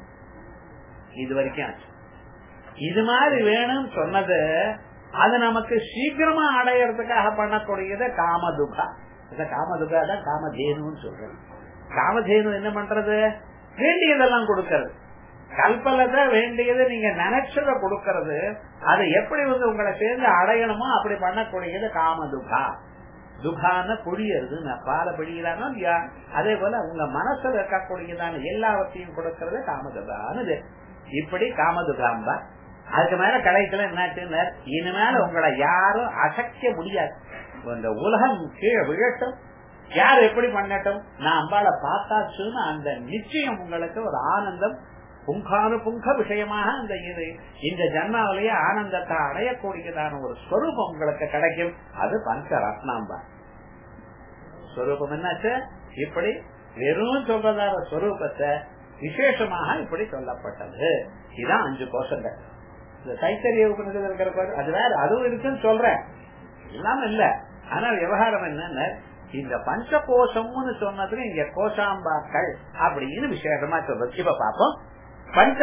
இது வரைக்கும் ஆச்சு இது மாதிரி வேணும்னு சொன்னது அது நமக்கு சீக்கிரமா அடையறதுக்காக பண்ணக்கூடியது காமதுகா இந்த காமதுகா தான் காமதேனுன்னு சொல்றது காமதேனு என்ன பண்றது வேண்டியதெல்லாம் கொடுக்கறது கல்பலத வேண்டியது நீங்க நினைச்சத கொடுக்கறது அது எப்படி வந்து உங்களை சேர்ந்து அடையணுமோ அப்படி பண்ணக்கூடியது காமதுகா துகான புழியறது பால பிடிக்கிறானோ இல்லையா அதே போல உங்க மனசுல இருக்கக்கூடியதான எல்லாவற்றையும் கொடுக்கறது காமதுகானது இப்படி காமதுகாம்பா அதுக்கு மேல கடைசியில என்னாச்சுன்னு இனிமேல உங்களை யாரும் அசைக்க முடியாது இந்த உலகம் கீழே விழட்டும் யார் எப்படி பண்ணட்டும் நான் அம்பால பார்த்தாச்சுன்னு அந்த நிச்சயம் உங்களுக்கு ஒரு ஆனந்தம் புங்கானு புங்க விஷயமாக அந்த இது இந்த ஜன்மாவிலேயே ஆனந்தத்தை அடையக்கூடியதான ஒரு ஸ்வரூபம் உங்களுக்கு கிடைக்கும் அது பஞ்ச ரத்னாம்பா ஸ்வரூபம் என்னாச்சு இப்படி வெறும் சொல்றதான ஸ்வரூபத்தை விசேஷமாக இப்படி சொல்லப்பட்டது இதான் அஞ்சு கோஷங்கள் இந்த தைத்தரிய உபநிஷத்தில் இருக்கிற பாரு அது வேற அதுவும் இருக்குன்னு சொல்றேன் இல்லாம இல்ல ஆனா விவகாரம் என்னன்னு இந்த பஞ்ச கோஷம்னு சொன்னதுல இங்க கோஷாம்பாக்கள் அப்படின்னு விசேஷமா சொல்றது இப்ப பாப்போம் பஞ்ச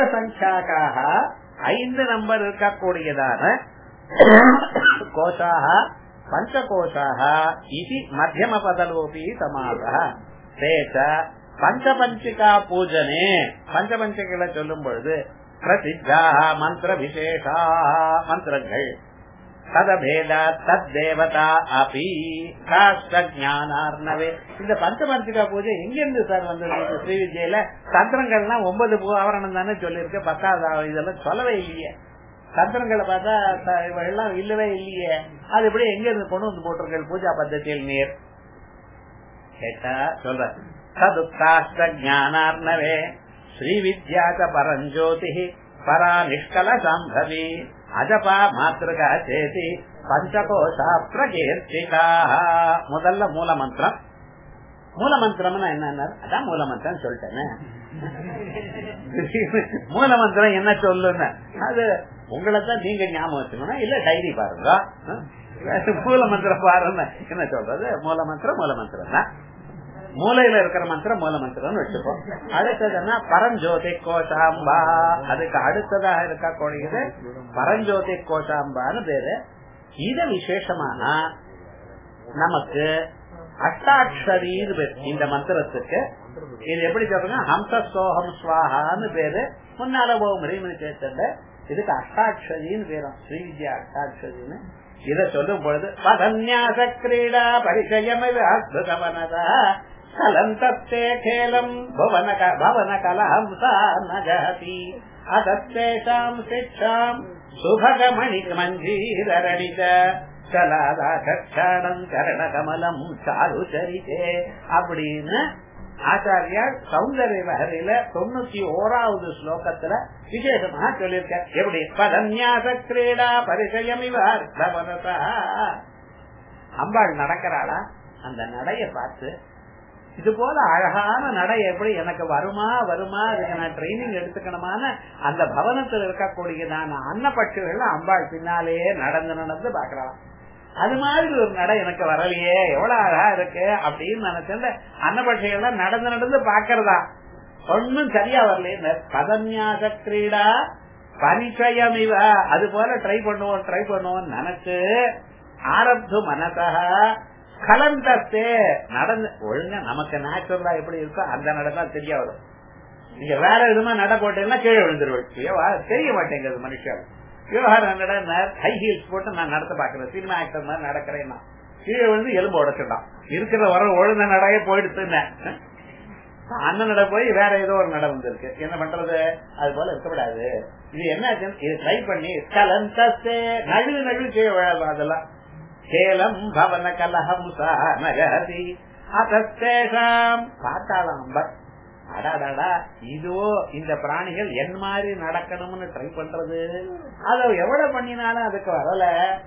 சங்கியாக ஐந்து நம்பர் இருக்கக்கூடியதான கோஷாக பஞ்சகோஷாக இது மத்தியம பதலோபி சமாச தேச்ச பஞ்சபஞ்சிகா பூஜனே பஞ்சபஞ்சிகளை சொல்லும் பொழுது பிரசித்தாக மந்திர விசேஷா மந்திரங்கள் ததபேத தத்தேவதா அபி ஞானார்ணவே இந்த பஞ்சபஞ்சிகா பூஜை எங்க இருந்து சார் வந்தது ஸ்ரீ வித்யில தந்திரங்கள்லாம் ஒன்பது ஆவரணம் தானே சொல்லியிருக்கு பத்தாவது இதெல்லாம் சொல்லவே இல்லையே தந்திரங்களை பார்த்தா எல்லாம் இல்லவே இல்லையே அது எப்படி எங்க இருந்து கொண்டு வந்து போட்டிருக்க பூஜா பத்தத்தில் நீர் கேட்டா சொல்ற சதுக்காஷ்ட ஞானார்ணவே ஸ்ரீ வித்யாச்ச பரஞ்சோதி பரா நிஷ்கல சாம்பவி அஜபா மாத்திருகா சேதி பஞ்சகோஷா பிரகீர்த்திகா முதல்ல மூல மந்திரம் மூல மந்திரம்னா என்ன அதான் மூல மந்திரம் சொல்லிட்டேன்னு மூல மந்திரம் என்ன சொல்லுன்னு அது உங்களை தான் நீங்க ஞாபகம் வச்சுக்கணும் இல்ல டைரி பாருங்க மூல மந்திரம் பாருங்க என்ன சொல்றது மூல மந்திரம் மூல மந்திரம் தான் மூலையில இருக்கிற மந்திரம் மூல மந்திரம் வச்சுப்போம் அடுத்ததுன்னா பரஞ்சோதி கோஷாம்பா அதுக்கு அடுத்ததாக இருக்கக்கூடியது பரஞ்சோதி கோஷாம்பான்னு பேரு இது விசேஷமான நமக்கு அஷ்டாட்சரின்னு பேரு இந்த மந்திரத்துக்கு இது எப்படி சொல்றேன்னா ஹம்ச சோகம் ஸ்வாகான்னு பேரு முன்னால போகும் சேர்த்த இதுக்கு அஷ்டாட்சரின்னு பேரும் ஸ்ரீ வித்யா அஷ்டாட்சரின்னு இத சொல்லும் பொழுது பதன்யாச கிரீடா பரிசயமிவ அத்புதவனதா கலந்தத்தே கேலம் பவன பவன கலஹம்சா நகதி அதத்தேஷாம் சிக்ஷாம் சுபகமணி மஞ்சீரரடித சலாதாட்சாடம் கரண கமலம் சாரு சரிதே அப்படின்னு ஆச்சாரியார் சௌந்தரிய லஹரியில தொண்ணூத்தி ஓராவது ஸ்லோகத்துல விசேஷமா சொல்லியிருக்க எப்படி பதன்யாச கிரீடா பரிசயமிவார் அம்பாள் நடக்கிறாளா அந்த நடைய பார்த்து இது போல அழகான நடை எப்படி எனக்கு வருமா வருமா அதுக்கு நான் ட்ரைனிங் எடுத்துக்கணுமான அந்த பவனத்தில் இருக்கக்கூடியதான அன்னப்பட்சிகள் அம்பாள் பின்னாலேயே நடந்து நடந்து பாக்கலாம் அது மாதிரி ஒரு நடை எனக்கு வரலையே எவ்வளவு அழகா இருக்கு அப்படின்னு நினைச்சேன் அன்னபட்சிகள்லாம் நடந்து நடந்து பாக்குறதா ஒன்னும் சரியா வரல பதன்யாச கிரீடா பரிச்சயம் இவ அது போல ட்ரை பண்ணுவோம் ட்ரை பண்ணுவோம் நினைச்சு ஆரப்து மனசா கலந்தத்தே நடந்து ஒழுங்கா நமக்கு நேச்சுரலா எப்படி இருக்கோ அந்த நடந்தா தெரிய வரும் நீங்க வேற எதுவுமா நட போட்டீங்கன்னா கீழே விழுந்துருவேன் தெரிய மாட்டேங்குது மனுஷன் விவகாரம் ஹை ஹீல்ஸ் போட்டு நான் நடத்த பாக்குறேன் சினிமா ஆக்டர் மாதிரி நடக்கிறேன் கீழே விழுந்து எலும்பு உடச்சுட்டான் இருக்கிற வர ஒழுங்க நடைய போயிடுத்துன்னு அண்ணன் நட போய் வேற ஏதோ ஒரு நட வந்திருக்கு என்ன பண்றது அது போல இருக்கக்கூடாது இது என்ன இது ட்ரை பண்ணி கலந்தே நழுவு நழுவு கீழே விழாது அதெல்லாம் கேலம் பவன கலஹம்சா நகதி அதேஷாம் பார்த்தாலாம் அம்பர் அடாடாடா இதோ இந்த பிராணிகள் என் மாதிரி நடக்கணும்னு ட்ரை பண்றது அத எவ்வளவு பண்ணினாலும் அதுக்கு வரல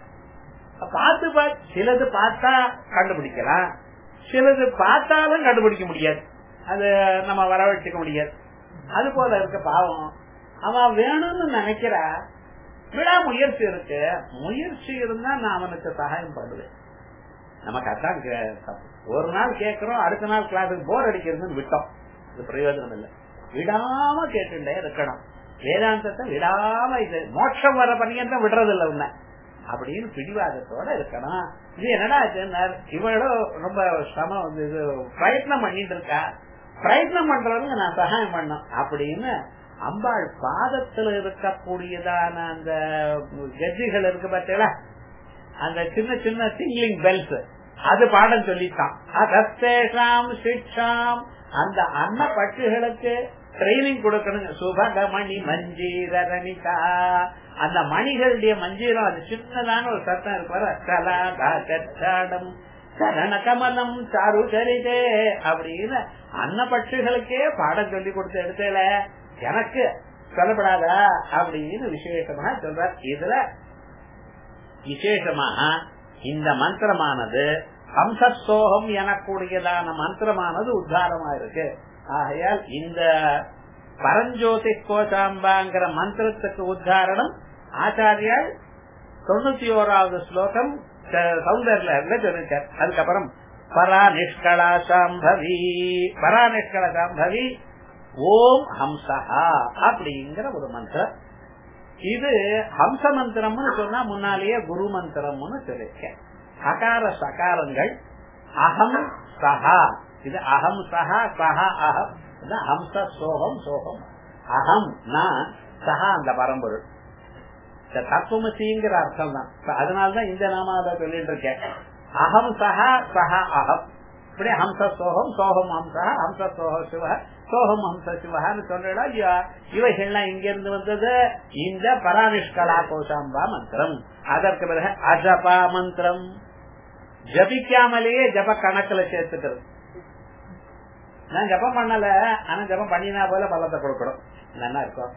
பார்த்து பார்த்து சிலது பார்த்தா கண்டுபிடிக்கலாம் சிலது பார்த்தாலும் கண்டுபிடிக்க முடியாது அது நம்ம வரவழைச்சிக்க முடியாது அது போல இருக்க பாவம் அவன் வேணும்னு நினைக்கிறா விடா முயற்சி இருக்கு முயற்சி இருந்தா நான் அவனுக்கு சகாயம் பண்ணுவேன் நமக்கு அதான் ஒரு நாள் கேட்கிறோம் அடுத்த நாள் கிளாஸுக்கு போர் அடிக்கிறதுன்னு விட்டோம் இது பிரயோஜனம் இல்லை விடாம கேட்டுட்டே இருக்கணும் வேதாந்தத்தை விடாம இது மோட்சம் வர பண்ணியதான் விடுறது இல்ல உன்ன அப்படின்னு பிடிவாதத்தோட இருக்கணும் இது என்னடா இவளோ ரொம்ப சிரமம் வந்து இது பிரயத்னம் பண்ணிட்டு இருக்கா பிரயத்னம் பண்றவங்க நான் சகாயம் பண்ணும் அப்படின்னு அம்பாள் பாதத்துல இருக்கக்கூடியதான அந்த கெஜ்ஜிகள் இருக்கு பார்த்தீங்களா அந்த சின்ன சின்ன சிங்லிங் பெல்ஸ் அது பாடம் சொல்லித்தான் அதேஷாம் சிக்ஷாம் அந்த அன்ன பட்சிகளுக்கு ட்ரைனிங் கொடுக்கணுங்க சுபகமணி மஞ்சீரணிகா அந்த மணிகளுடைய மஞ்சீரம் அது சின்னதான ஒரு சத்தம் இருப்பாரு சரண கமலம் சாரு சரிதே அப்படின்னு அன்ன பட்சிகளுக்கே பாடம் சொல்லி கொடுத்த இடத்துல எனக்கு சொல்லப்படாதா அப்படின்னு விசேஷமா சொல்ற இதுல விசேஷமாக இந்த மந்திரமானது ஹம்சஸ்தோகம் எனக்கூடியதான மந்திரமானது உத்தாரமா இருக்கு ஆகையால் இந்த பரஞ்சோதி கோசாம்பாங்கிற மந்திரத்துக்கு உத்தாரணம் ஆச்சாரியால் தொண்ணூத்தி ஓராவது ஸ்லோகம் சௌந்தர்ல சொல்லிருக்கார் அதுக்கப்புறம் பரா நிஷ்கலா சாம்பவி பரா நிஷ்கலா சாம்பவி ஓம் ஹம்சஹா அப்படிங்கிற ஒரு மந்திரம் இது ஹம்ச மந்திரம்னு சொன்னா முன்னாலேயே குரு மந்திரம்னு சொல்லிருக்கேன் அகார சகாரங்கள் அகம் சஹா இது அகம் சஹா சஹா அகம் இது ஹம்ச சோகம் சோகம் அகம் நான் சஹா அந்த பரம்பொருள் இந்த தத்துவமசிங்கிற அர்த்தம் தான் அதனாலதான் இந்த நாமாவை சொல்லிட்டு இருக்கேன் அகம் சஹா சஹா அகம் இப்படி ஹம்ச சோகம் சோகம் ஹம்சா ஹம்ச சோக சிவ சோகம் ஹம்ச சிவஹான்னு சொல்றா இல்லையா இவைகள்லாம் இங்க இருந்து வந்தது இந்த பராவிஷ்கலா கோஷாம்பா மந்திரம் அதற்கு பிறகு அஜபா மந்திரம் ஜபிக்காமலேயே ஜப கணக்குல சேர்த்துக்கிறது நான் ஜபம் பண்ணல ஆனா ஜபம் பண்ணினா போல பலத்தை கொடுக்கணும் நல்லா இருக்கும்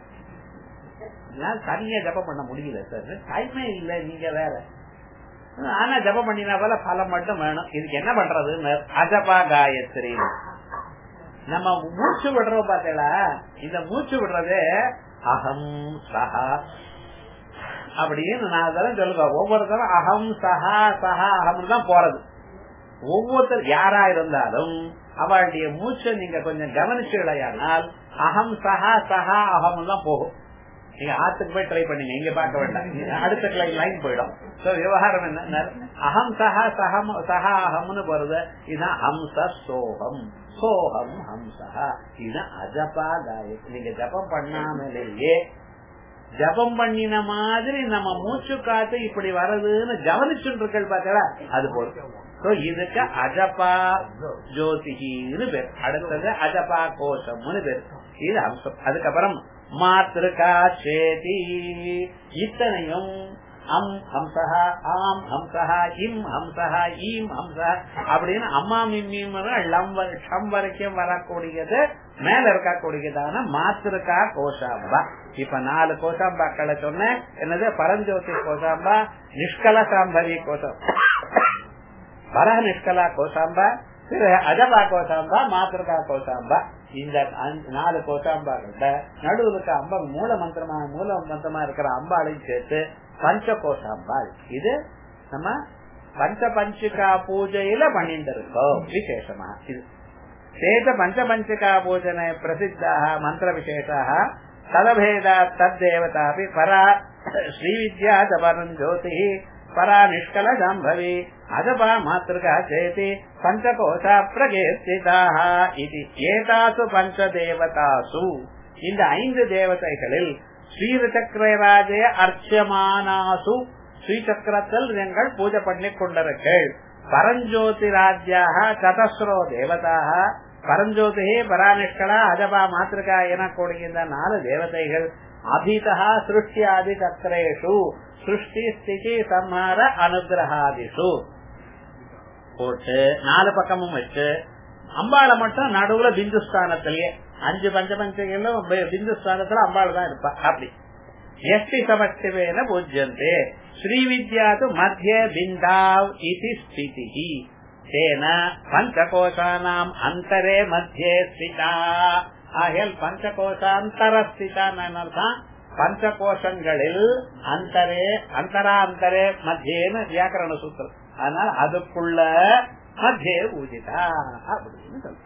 நான் தனியா ஜபம் பண்ண முடியல சார் டைமே இல்ல நீங்க வேற ஆனா ஜபம் பண்ணினா போல பலம் மட்டும் வேணும் இதுக்கு என்ன பண்றது அஜபா காயத்ரி நம்ம மூச்சு விடுறோம் பாத்தீங்களா இந்த மூச்சு விடுறது அகம் சஹா அப்படின்னு நான் அதெல்லாம் சொல்லுங்க ஒவ்வொருத்தரும் அகம் சஹா சஹா அகம் தான் போறது ஒவ்வொருத்தர் யாரா இருந்தாலும் அவளுடைய மூச்சை நீங்க கொஞ்சம் கவனிச்சு விளையாடினால் அகம் சஹா சஹா அகம் தான் போகும் நீங்க ஆத்துக்கு போய் ட்ரை பண்ணீங்க இங்க பார்க்க வேண்டாம் அடுத்த லைன் போயிடும் விவகாரம் என்ன அகம் சஹா சகம் சஹா அகம்னு போறது இதுதான் ஹம்ச சோகம் சோகம் ஹம்சா இதுதான் அஜபா காயத்ரி நீங்க ஜபம் பண்ணாமலேயே ஜபம் பண்ணின மாதிரி நம்ம மூச்சு காத்து இப்படி வருதுன்னு கவனிச்சுட்டு இருக்கல் பார்த்தா அது போதும் இதுக்கு அஜபா ஜோதிகின்னு பேர் அடுத்தது அஜபா கோஷம்னு பேர் இது அம்சம் அதுக்கப்புறம் மாத்திருக்கா சேதி இத்தனையும் அம் ஹம்சஹா ஆம் ஹம்சஹா இம் ஹம்சஹா ஈம் ஹம்சஹா அப்படின்னு அம்மா மிம்மீம் ஷம் வரைக்கும் வரக்கூடியது மேல இருக்கக்கூடியதான மாத்திருக்கா கோஷாம்பா இப்ப நாலு கோஷாம்பாக்களை சொன்னேன் என்னது பரஞ்சோதி கோஷாம்பா நிஷ்கல சாம்பரி கோஷம் பரஹ நிஷ்கலா கோஷாம்பா அஜபா கோஷாம்பா மாத்திருக்கா கோஷாம்பா இந்த நாலு கோஷாம்பாக்கிட்ட நடுவுக்கு அம்பா மூல மந்திரமா மூல மந்திரமா இருக்கிற அம்பாளையும் சேர்த்து பஞ்ச கோஷாம்பாள் இது நம்ம பஞ்ச பஞ்சிகா பூஜையில பண்ணிட்டு இருக்கோம் விசேஷமா இது சேத பஞ்ச பஞ்சிகா பூஜனை பிரசித்தாக மந்திர விசேஷாக ததபேதா தத்தேவதாபி பரா ஸ்ரீவித்யா ஜபரம் ஜோதி பரா நிஷ்கல ஜாம்பவி அதபா மாத்திருகா சேதி பஞ்சகோஷா பிரகேசிதாக இது ஏதாசு பஞ்சதேவதாசு இந்த ஐந்து தேவதைகளில் ஸ்ரீரசக்கரராஜே அர்ச்சமானாசு ஸ்ரீசக்கரத்தில் நீங்கள் பூஜை பண்ணி கொண்டிருக்கள் பரஞ்சோதி ராஜ்யாக சதஸ்ரோ தேவதாக பரஞ்சோதி பராநிஷ்கலா அஜபா மாத்திருக்கா எனக்கூடிய இந்த நாலு தேவதைகள் அபிதா சிருஷ்டியாதி சக்கரேஷு சிருஷ்டி ஸ்திதி சம்ஹார அனுகிரகாதிசு போட்டு நாலு பக்கமும் வச்சு அம்பாளை மட்டும் நடுவுல பிந்துஸ்தானத்திலேயே அஞ்சு பஞ்சபஞ்சங்களும் பிந்துஸ்தானத்துல அம்பாள் தான் இருப்பா அப்படி எஸ்டி சமஸ்திவேன பூஜ்யந்தே ஸ்ரீவித்யாது மத்திய பிந்தாவ் இது ஸ்திதி தேன பஞ்சகோஷானாம் அந்தரே மத்தியே ஸ்திதா ஆகியால் பஞ்சகோஷாந்தர ஸ்திதான் பஞ்சகோஷங்களில் அந்தரே அந்தராந்தரே மத்தியேன்னு வியாக்கரண சூத்திரம் ஆனால் அதுக்குள்ள மத்தியே பூஜிதா அப்படின்னு சொல்ல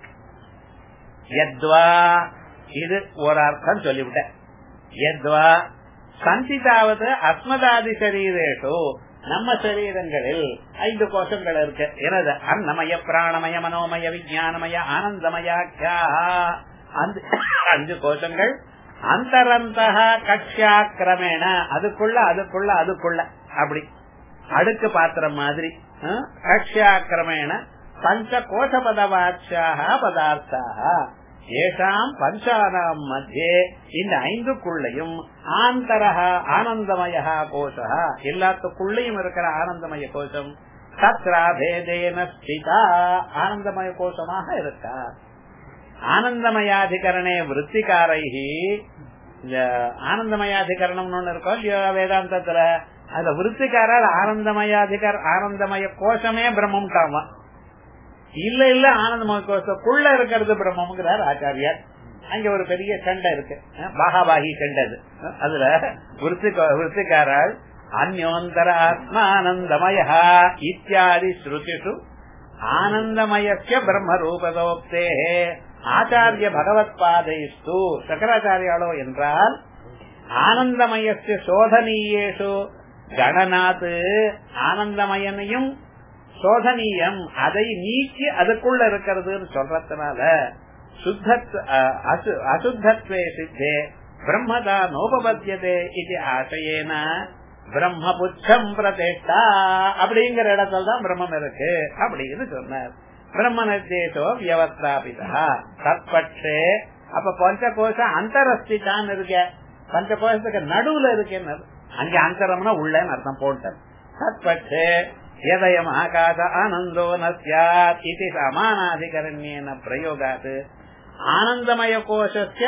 யத்வா இது ஒரு அர்த்தம் சொல்லிவிட்டேன் யத்வா சந்திதாவது அஸ்மதாதி சரீரேஷு நம்ம சரீரங்களில் ஐந்து கோஷங்கள் இருக்கு எனது அன்னமய பிராணமய மனோமய விஜயானமய ஆனந்தமயாக்கியா அந்த அஞ்சு கோஷங்கள் அந்தரந்தக கட்சியாக்கிரமேண அதுக்குள்ள அதுக்குள்ள அதுக்குள்ள அப்படி அடுக்கு பாத்திரம் மாதிரி கட்சியாக்கிரமேண பஞ்ச கோஷ பதவாட்சியாக பதார்த்தாக ஏஷாம் பஞ்சானாம் மத்தியே இந்த ஐந்துக்குள்ளையும் ஆந்தரக ஆனந்தமய கோஷா எல்லாத்துக்குள்ளையும் இருக்கிற ஆனந்தமய கோஷம் தத்ரா பேதேன ஸ்திதா ஆனந்தமய கோஷமாக இருக்கா ஆனந்தமயாதிகரணே விற்த்திகாரைகி இந்த ஆனந்தமயாதிகரணம் ஒண்ணு இருக்கோ இல்லையோ வேதாந்தத்துல அந்த விற்த்திக்காரர் ஆனந்தமயாதிகர் ஆனந்தமய கோஷமே பிரம்மம் இல்ல இல்ல ஆனந்தமய கோஷத்துக்குள்ள இருக்கிறது பிரம்மங்கிறார் ஆச்சாரியார் அங்க ஒரு பெரிய சண்டை இருக்கு பாகாபாகி சண்டை அது அதுல விற்த்திக்காரால் அந்யோந்தர ஆத்மானந்தமய இத்தியாதி ஸ்ருதிஷு ஆனந்தமயசிய பிரம்ம ரூபதோக்தே ஆச்சாரிய பகவத் பாதைஸ்து சக்கராச்சாரியாலோ என்றால் ஆனந்தமயசிய சோதனீயேஷு கணநாத் ஆனந்தமயனையும் சோதனீயம் அதை நீக்கி அதுக்குள்ள இருக்கிறதுன்னு சொல்றதுனால சுத்தத் அசுத்தத்வே சித்தே பிரம்மதா நோபபத்தியதே இது ஆசையேன பிரம்மபுச்சம் பிரதேஷ்டா அப்படிங்கிற இடத்துல தான் பிரம்மம் இருக்கு அப்படின்னு சொன்னார் பிரம்மனத்தேசோ வியவஸ்தாபிதா தற்பட்சே அப்ப பஞ்சகோஷ அந்தரஸ்திதான் இருக்க பஞ்சகோஷத்துக்கு நடுவுல இருக்கேன்னு அங்க அந்தரம்னா உள்ளன்னு அர்த்தம் போட்டேன் தற்பட்சே எதயம் ஆகாத ஆனந்தோ நஸ்யாத் இது சமானாதிகரண்யேன பிரயோகாத் ஆனந்தமய கோஷஸ்ய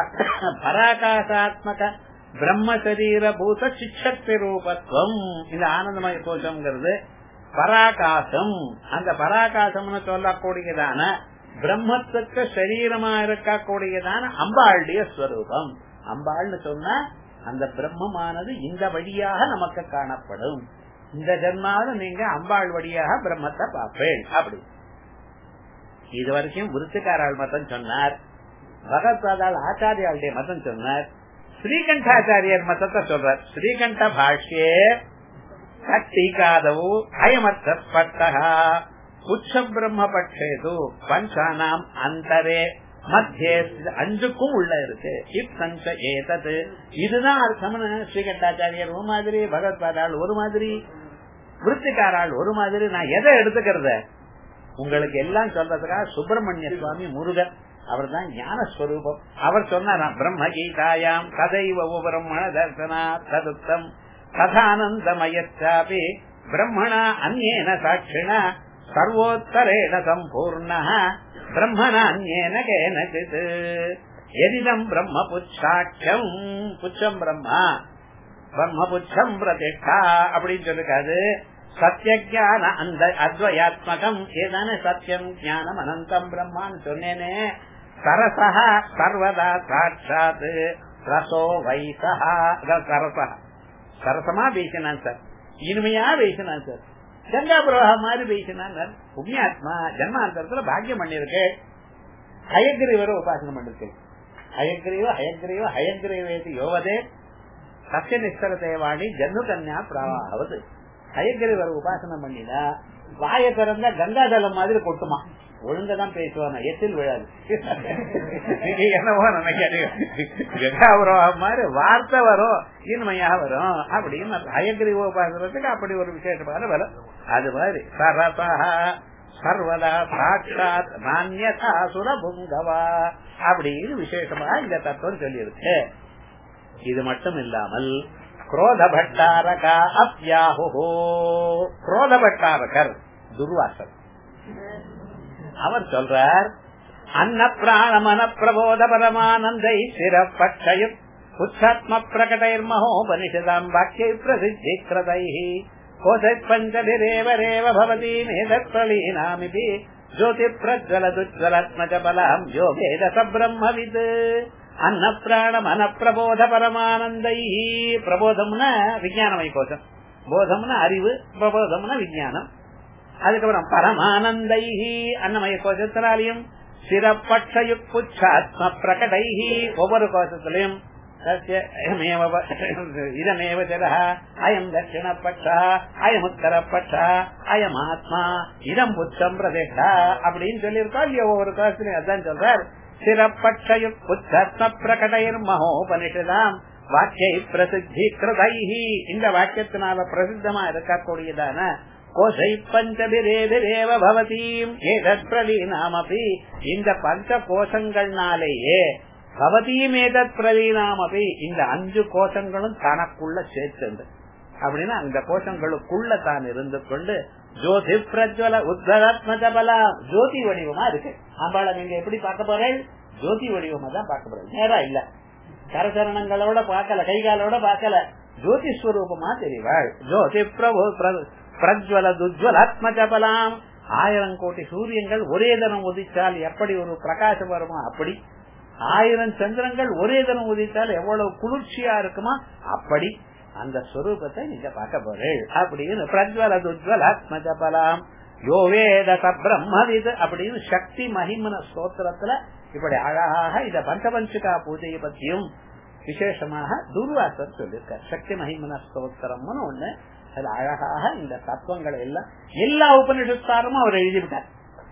பராகாசாத்மக பிரம்மசரீர பூத சிக்ஷக்தி ரூபத்துவம் இந்த ஆனந்தமய கோஷம்ங்கிறது பராகாசம் அந்த பராகாசம்னு சொல்லக்கூடியதான பிரம்மத்துக்கு சரீரமா இருக்கக்கூடியதான அம்பாளுடைய ஸ்வரூபம் அம்பாள்னு சொன்னா அந்த பிரம்மமானது இந்த வழியாக நமக்கு காணப்படும் இந்த ஜென்மாவில் நீங்க அம்பாள் வழியாக பிரம்மத்தை பார்ப்பேன் அப்படி இது வரைக்கும் விருத்துக்காரால் மதம் சொன்னார் பகவத்பாதால் ஆச்சாரியாளுடைய மதம் சொன்னார் ஸ்ரீகண்டாச்சாரியர் மதத்தை சொல்றார் ஸ்ரீகண்ட பாஷ்யே கட்டிகாதவு அயமர்த்தப்பட்டா உச்ச பிரம்ம பட்சேது பஞ்சானாம் அந்தரே மத்திய அஞ்சுக்கும் உள்ள இருக்கு இத்தஞ்ச ஏதது இதுதான் அர்த்தம்னு ஸ்ரீகண்டாச்சாரியர் ஒரு மாதிரி பகவத்பாதாள் ஒரு மாதிரி விருத்திகாராள் ஒரு மாதிரி நான் எதை எடுத்துக்கிறத உங்களுக்கு எல்லாம் சொல்றதுக்காக சுப்பிரமணிய சுவாமி முருகன் அவர் தான் ஞானஸ்வரூபம் அவர் சொன்னாராம் பிரம்ம கீதாயாம் கதைவ பிரம்மண தர்சனா ததுத்தம் கதானந்தமயச்சாபி பிரம்மணா அந்நேன சாட்சிணா சர்வோத்தரேண சம்பூர்ண பிரம்மண அந்நேன கேனச்சித் எதிதம் பிரம்ம புச்சாட்சம் புச்சம் பிரம்மா பிரம்ம புச்சம் பிரதிஷ்டா அப்படின்னு சொல்லிருக்காது சத்தியஜான அந்த அத்வயாத்மகம் ஏதான சத்தியம் ஞானம் அனந்தம் பிரம்மான்னு சொன்னேனே சரசா சர்வதா சாட்சாத் ரசோ வைசா சரசா சரசமா பேசினான் சார் இனிமையா பேசினான் சார் கங்கா பிரவாகம் மாதிரி பேசினான் புண்ணியாத்மா ஜன்மாந்தரத்துல பாக்கியம் பண்ணிருக்கு ஹயக்ரீவர உபாசனை பண்ணிருக்கு ஹயக்ரீவ ஹயக்ரீவ ஹயக்ரீவேதி யோவதே சத்தியநிஷ்டர தேவாணி ஜன்னு கன்யா பிரவாவது ஹயக்ரீவர் உபாசனை பண்ணினா வாய திறந்தா கங்காதலம் மாதிரி கொட்டுமா ஒழுங்கதான் பேசுவாங்க எத்தில் விழாது என்னவோ நினைக்கிறீங்க கங்காபுரம் மாதிரி வார்த்தை வரும் இன்மையா வரும் அப்படின்னு ஹயக்ரீவ உபாசனத்துக்கு அப்படி ஒரு விசேஷமான வரும் அது மாதிரி சரசா சர்வதா சாட்சாத் நானியதா சுரபுங்கவா அப்படின்னு விசேஷமா இந்த தத்துவம் சொல்லியிருக்கு இது மட்டும் இல்லாமல் குரோத பட்டாரகா அப்யாஹோ குரோத பட்டாரகர் துர்வாசர் அவர் சொல்றார் அன்ன பிராண மன பிரபோத பரமானந்தை சிறப்பட்சயும் உச்சாத்ம பிரகடைர் மகோபனிஷதாம் வாக்கிய பிரசித்தி கிருதை கோசை பஞ்சபிரேவரேவ பவதி மேதத்வலீனாமிபி ஜோதி பிரஜ்வலதுஜ்வலாத்மஜ பலாம் யோகேத சப்ரம்மவித் அன்ன பிராணம் அனப்பிரபோத பரமானந்தை பிரபோதம்னா விஜயானமய கோஷம் போதம்னா அறிவு பிரபோதம்னா விஜயானம் அதுக்கப்புறம் பரமானந்தை அன்னமய கோஷத்தினாலையும் சிறப்பட்சயுப்புச்சாத்ம பிரகடை ஒவ்வொரு கோஷத்திலையும் இதமேவ ஜல அயம் தட்சிணப்பட்ச அயம் உத்தரப்பட்ச அயம் ஆத்மா இதம் புத்தம் பிரதேஷா அப்படின்னு சொல்லியிருக்கோம் இல்லையா ஒவ்வொரு கோஷத்திலையும் அதான் சொல்றார் சிறப்பட்சயுப்புச்சாத்ம பிரகடைர் மகோபனிஷதாம் வாக்கியை பிரசித்தி கிருதைஹி இந்த வாக்கியத்தினால பிரசித்தமா இருக்கக்கூடியதான கோசை பஞ்சபிரேபிரேவ பவதீம் ஏதத் பிரலீனாமபி இந்த பஞ்ச கோஷங்கள்னாலேயே பவதீம் ஏதத் பிரலீனாமபி இந்த அஞ்சு கோஷங்களும் தனக்குள்ள சேர்த்து அப்படின்னா அந்த கோஷங்களுக்குள்ள தான் இருந்து கொண்டு ஜோதி பிரஜ்வல உத்வராத்மஜபலா ஜோதி வடிவமா இருக்கு அம்பாளை நீங்க எப்படி பார்க்க போறேன் ஜோதி வடிவமா தான் பார்க்க போறேன் நேரா இல்ல கரசரணங்களோட பார்க்கல கைகாலோட பார்க்கல ஜோதி ஸ்வரூபமா தெரிவாள் ஜோதி பிரபு பிரஜ்வல துஜ்வலாத்மஜபலாம் ஆயிரம் கோடி சூரியங்கள் ஒரே தினம் உதித்தால் எப்படி ஒரு பிரகாசம் வருமோ அப்படி ஆயிரம் சந்திரங்கள் ஒரே தினம் உதித்தால் எவ்வளவு குளிர்ச்சியா இருக்குமா அப்படி அந்த ஸ்வரூபத்தை நீங்க பார்க்க போறேன் அப்படின்னு பிரஜ்வல துஜ்வலாத்மஜபலாம் யோவேத பிரம்மவிது அப்படின்னு சக்தி மகிமன ஸ்தோத்திரத்துல இப்படி அழகாக இந்த பஞ்சபஞ்சிகா பூஜையை பத்தியும் விசேஷமாக துர்வாசர் சொல்லியிருக்கார் சக்தி மகிமன ஸ்தோத்திரம்னு ஒண்ணு அது அழகாக இந்த தத்துவங்களை எல்லாம் எல்லா உபனிஷத்தாரும் அவர் எழுதிவிட்டார்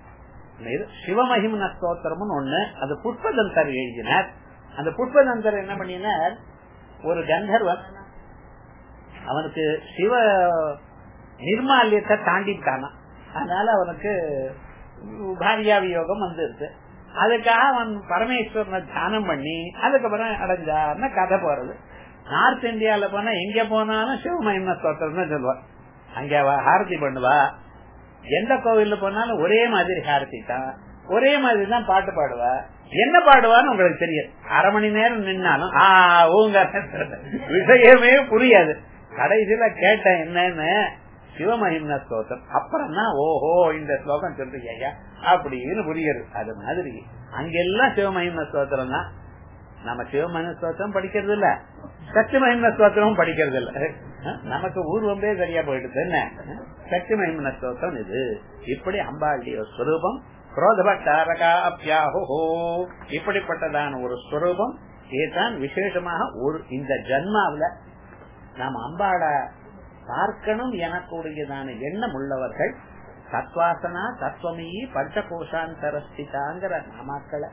சிவமகிமன ஸ்தோத்திரம்னு ஒண்ணு அது புஷ்பதந்தர் எழுதினார் அந்த புஷ்பதந்தர் என்ன பண்ணினார் ஒரு கந்தர்வன் அவனுக்கு சிவ நிர்மால்யத்தை தாண்டிட்டானா அதனால அவனுக்கு பாரியா வியோகம் வந்துருச்சு அதுக்காக அவன் பரமேஸ்வரனை தியானம் பண்ணி அதுக்கப்புறம் அடைஞ்சார்னு கதை போறது நார்த் இந்தியால போனா எங்க போனாலும் சிவமகிம ஸ்தோத்திரம் சொல்லுவார் அங்க அவ ஹாரதி பண்ணுவா எந்த கோவில்ல போனாலும் ஒரே மாதிரி ஹாரதி தான் ஒரே மாதிரி தான் பாட்டு பாடுவா என்ன பாடுவான்னு உங்களுக்கு தெரியும் அரை மணி நேரம் நின்னாலும் ஆ ஊங்க விஷயமே புரியாது கடைசியில கேட்டேன் என்னன்னு சிவமகிம்ன ஸ்லோகம் அப்புறம் தான் ஓஹோ இந்த ஸ்லோகம் சொல்றீங்க ஐயா அப்படின்னு புரியுது அது மாதிரி அங்கெல்லாம் சிவமகிம்ன ஸ்தோத்திரம் தான் நம்ம சிவமகிம ஸ்தோத்திரம் படிக்கிறது இல்ல சக்தி மகிம ஸ்தோத்திரமும் படிக்கிறது இல்ல நமக்கு ஊர்வம்பே சரியா போயிடுது என்ன சக்தி மகிமன ஸ்தோத்திரம் இது இப்படி அம்பாளுடைய ஸ்வரூபம் குரோதபட்டாரகா அப்பியாஹோ இப்படிப்பட்டதான ஒரு ஸ்வரூபம் இதுதான் விசேஷமாக ஒரு இந்த ஜன்மாவில நாம் அம்பாள பார்க்கணும் எனக்கூடியதான எண்ணம் உள்ளவர்கள் தத்வாசனா தத்துவமீ பஞ்சகோஷாந்தரஸ்திதாங்கிற நாமாக்களை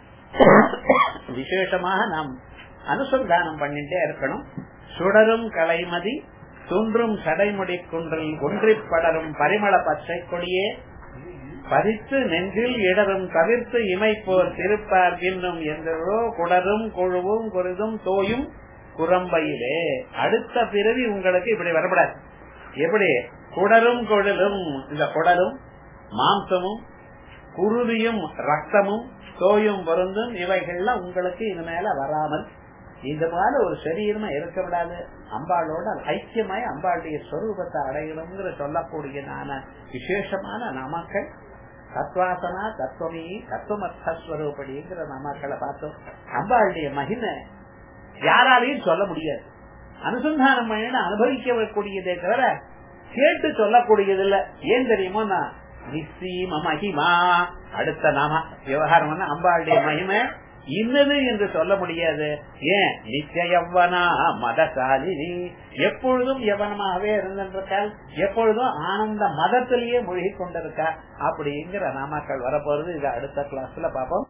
விசேஷமாக நாம் அனுசந்தானம் பண்ணிட்டே இருக்கணும் சுடரும் கலைமதி துன்றும் சடைமுடி குன்றில் ஒன்றிப் படரும் பரிமள பச்சை கொடியே பறித்து நெஞ்சில் இடரும் தவிர்த்து இமைப்போர் திருப்பார் இன்னும் எந்தோ குடரும் குழுவும் குருதும் தோயும் குரம்பையிலே அடுத்த பிறவி உங்களுக்கு இப்படி வரப்படாது எப்படி குடரும் குழலும் இந்த குடலும் மாம்சமும் குருதியும் ரத்தமும் தோயும் பொருந்தும் இவைகள்லாம் உங்களுக்கு இனிமேல வராமல் இந்த மாதிரி ஒரு சரீரமா இருக்க விடாது அம்பாளோட ஐக்கியமாய் அம்பாளுடைய ஸ்வரூபத்தை அடையணுங்கிற சொல்லக்கூடியதான விசேஷமான நாமக்கள் தத்வாசனா தத்துவமி தத்துவமர்த்தஸ்வரூபடிங்கிற நாமாக்களை பார்த்தோம் அம்பாளுடைய மகிமை யாராலையும் சொல்ல முடியாது அனுசந்தானம் பண்ணி அனுபவிக்கக்கூடியதே தவிர கேட்டு சொல்லக்கூடியது இல்ல ஏன் தெரியுமோ நான் நிச்சயம மகிமா அடுத்த நாம விவகாரம் அம்பாளுடைய மகிமை இன்னது என்று சொல்ல முடியாது ஏன் நித்திய யவ்வனா மதசாலினி எப்பொழுதும் யவனமாகவே இருந்திருக்காள் எப்பொழுதும் ஆனந்த மதத்திலேயே மூழ்கி கொண்டிருக்கா அப்படிங்கிற நாமாக்கள் வரப்போறது இது அடுத்த கிளாஸ்ல பாப்போம்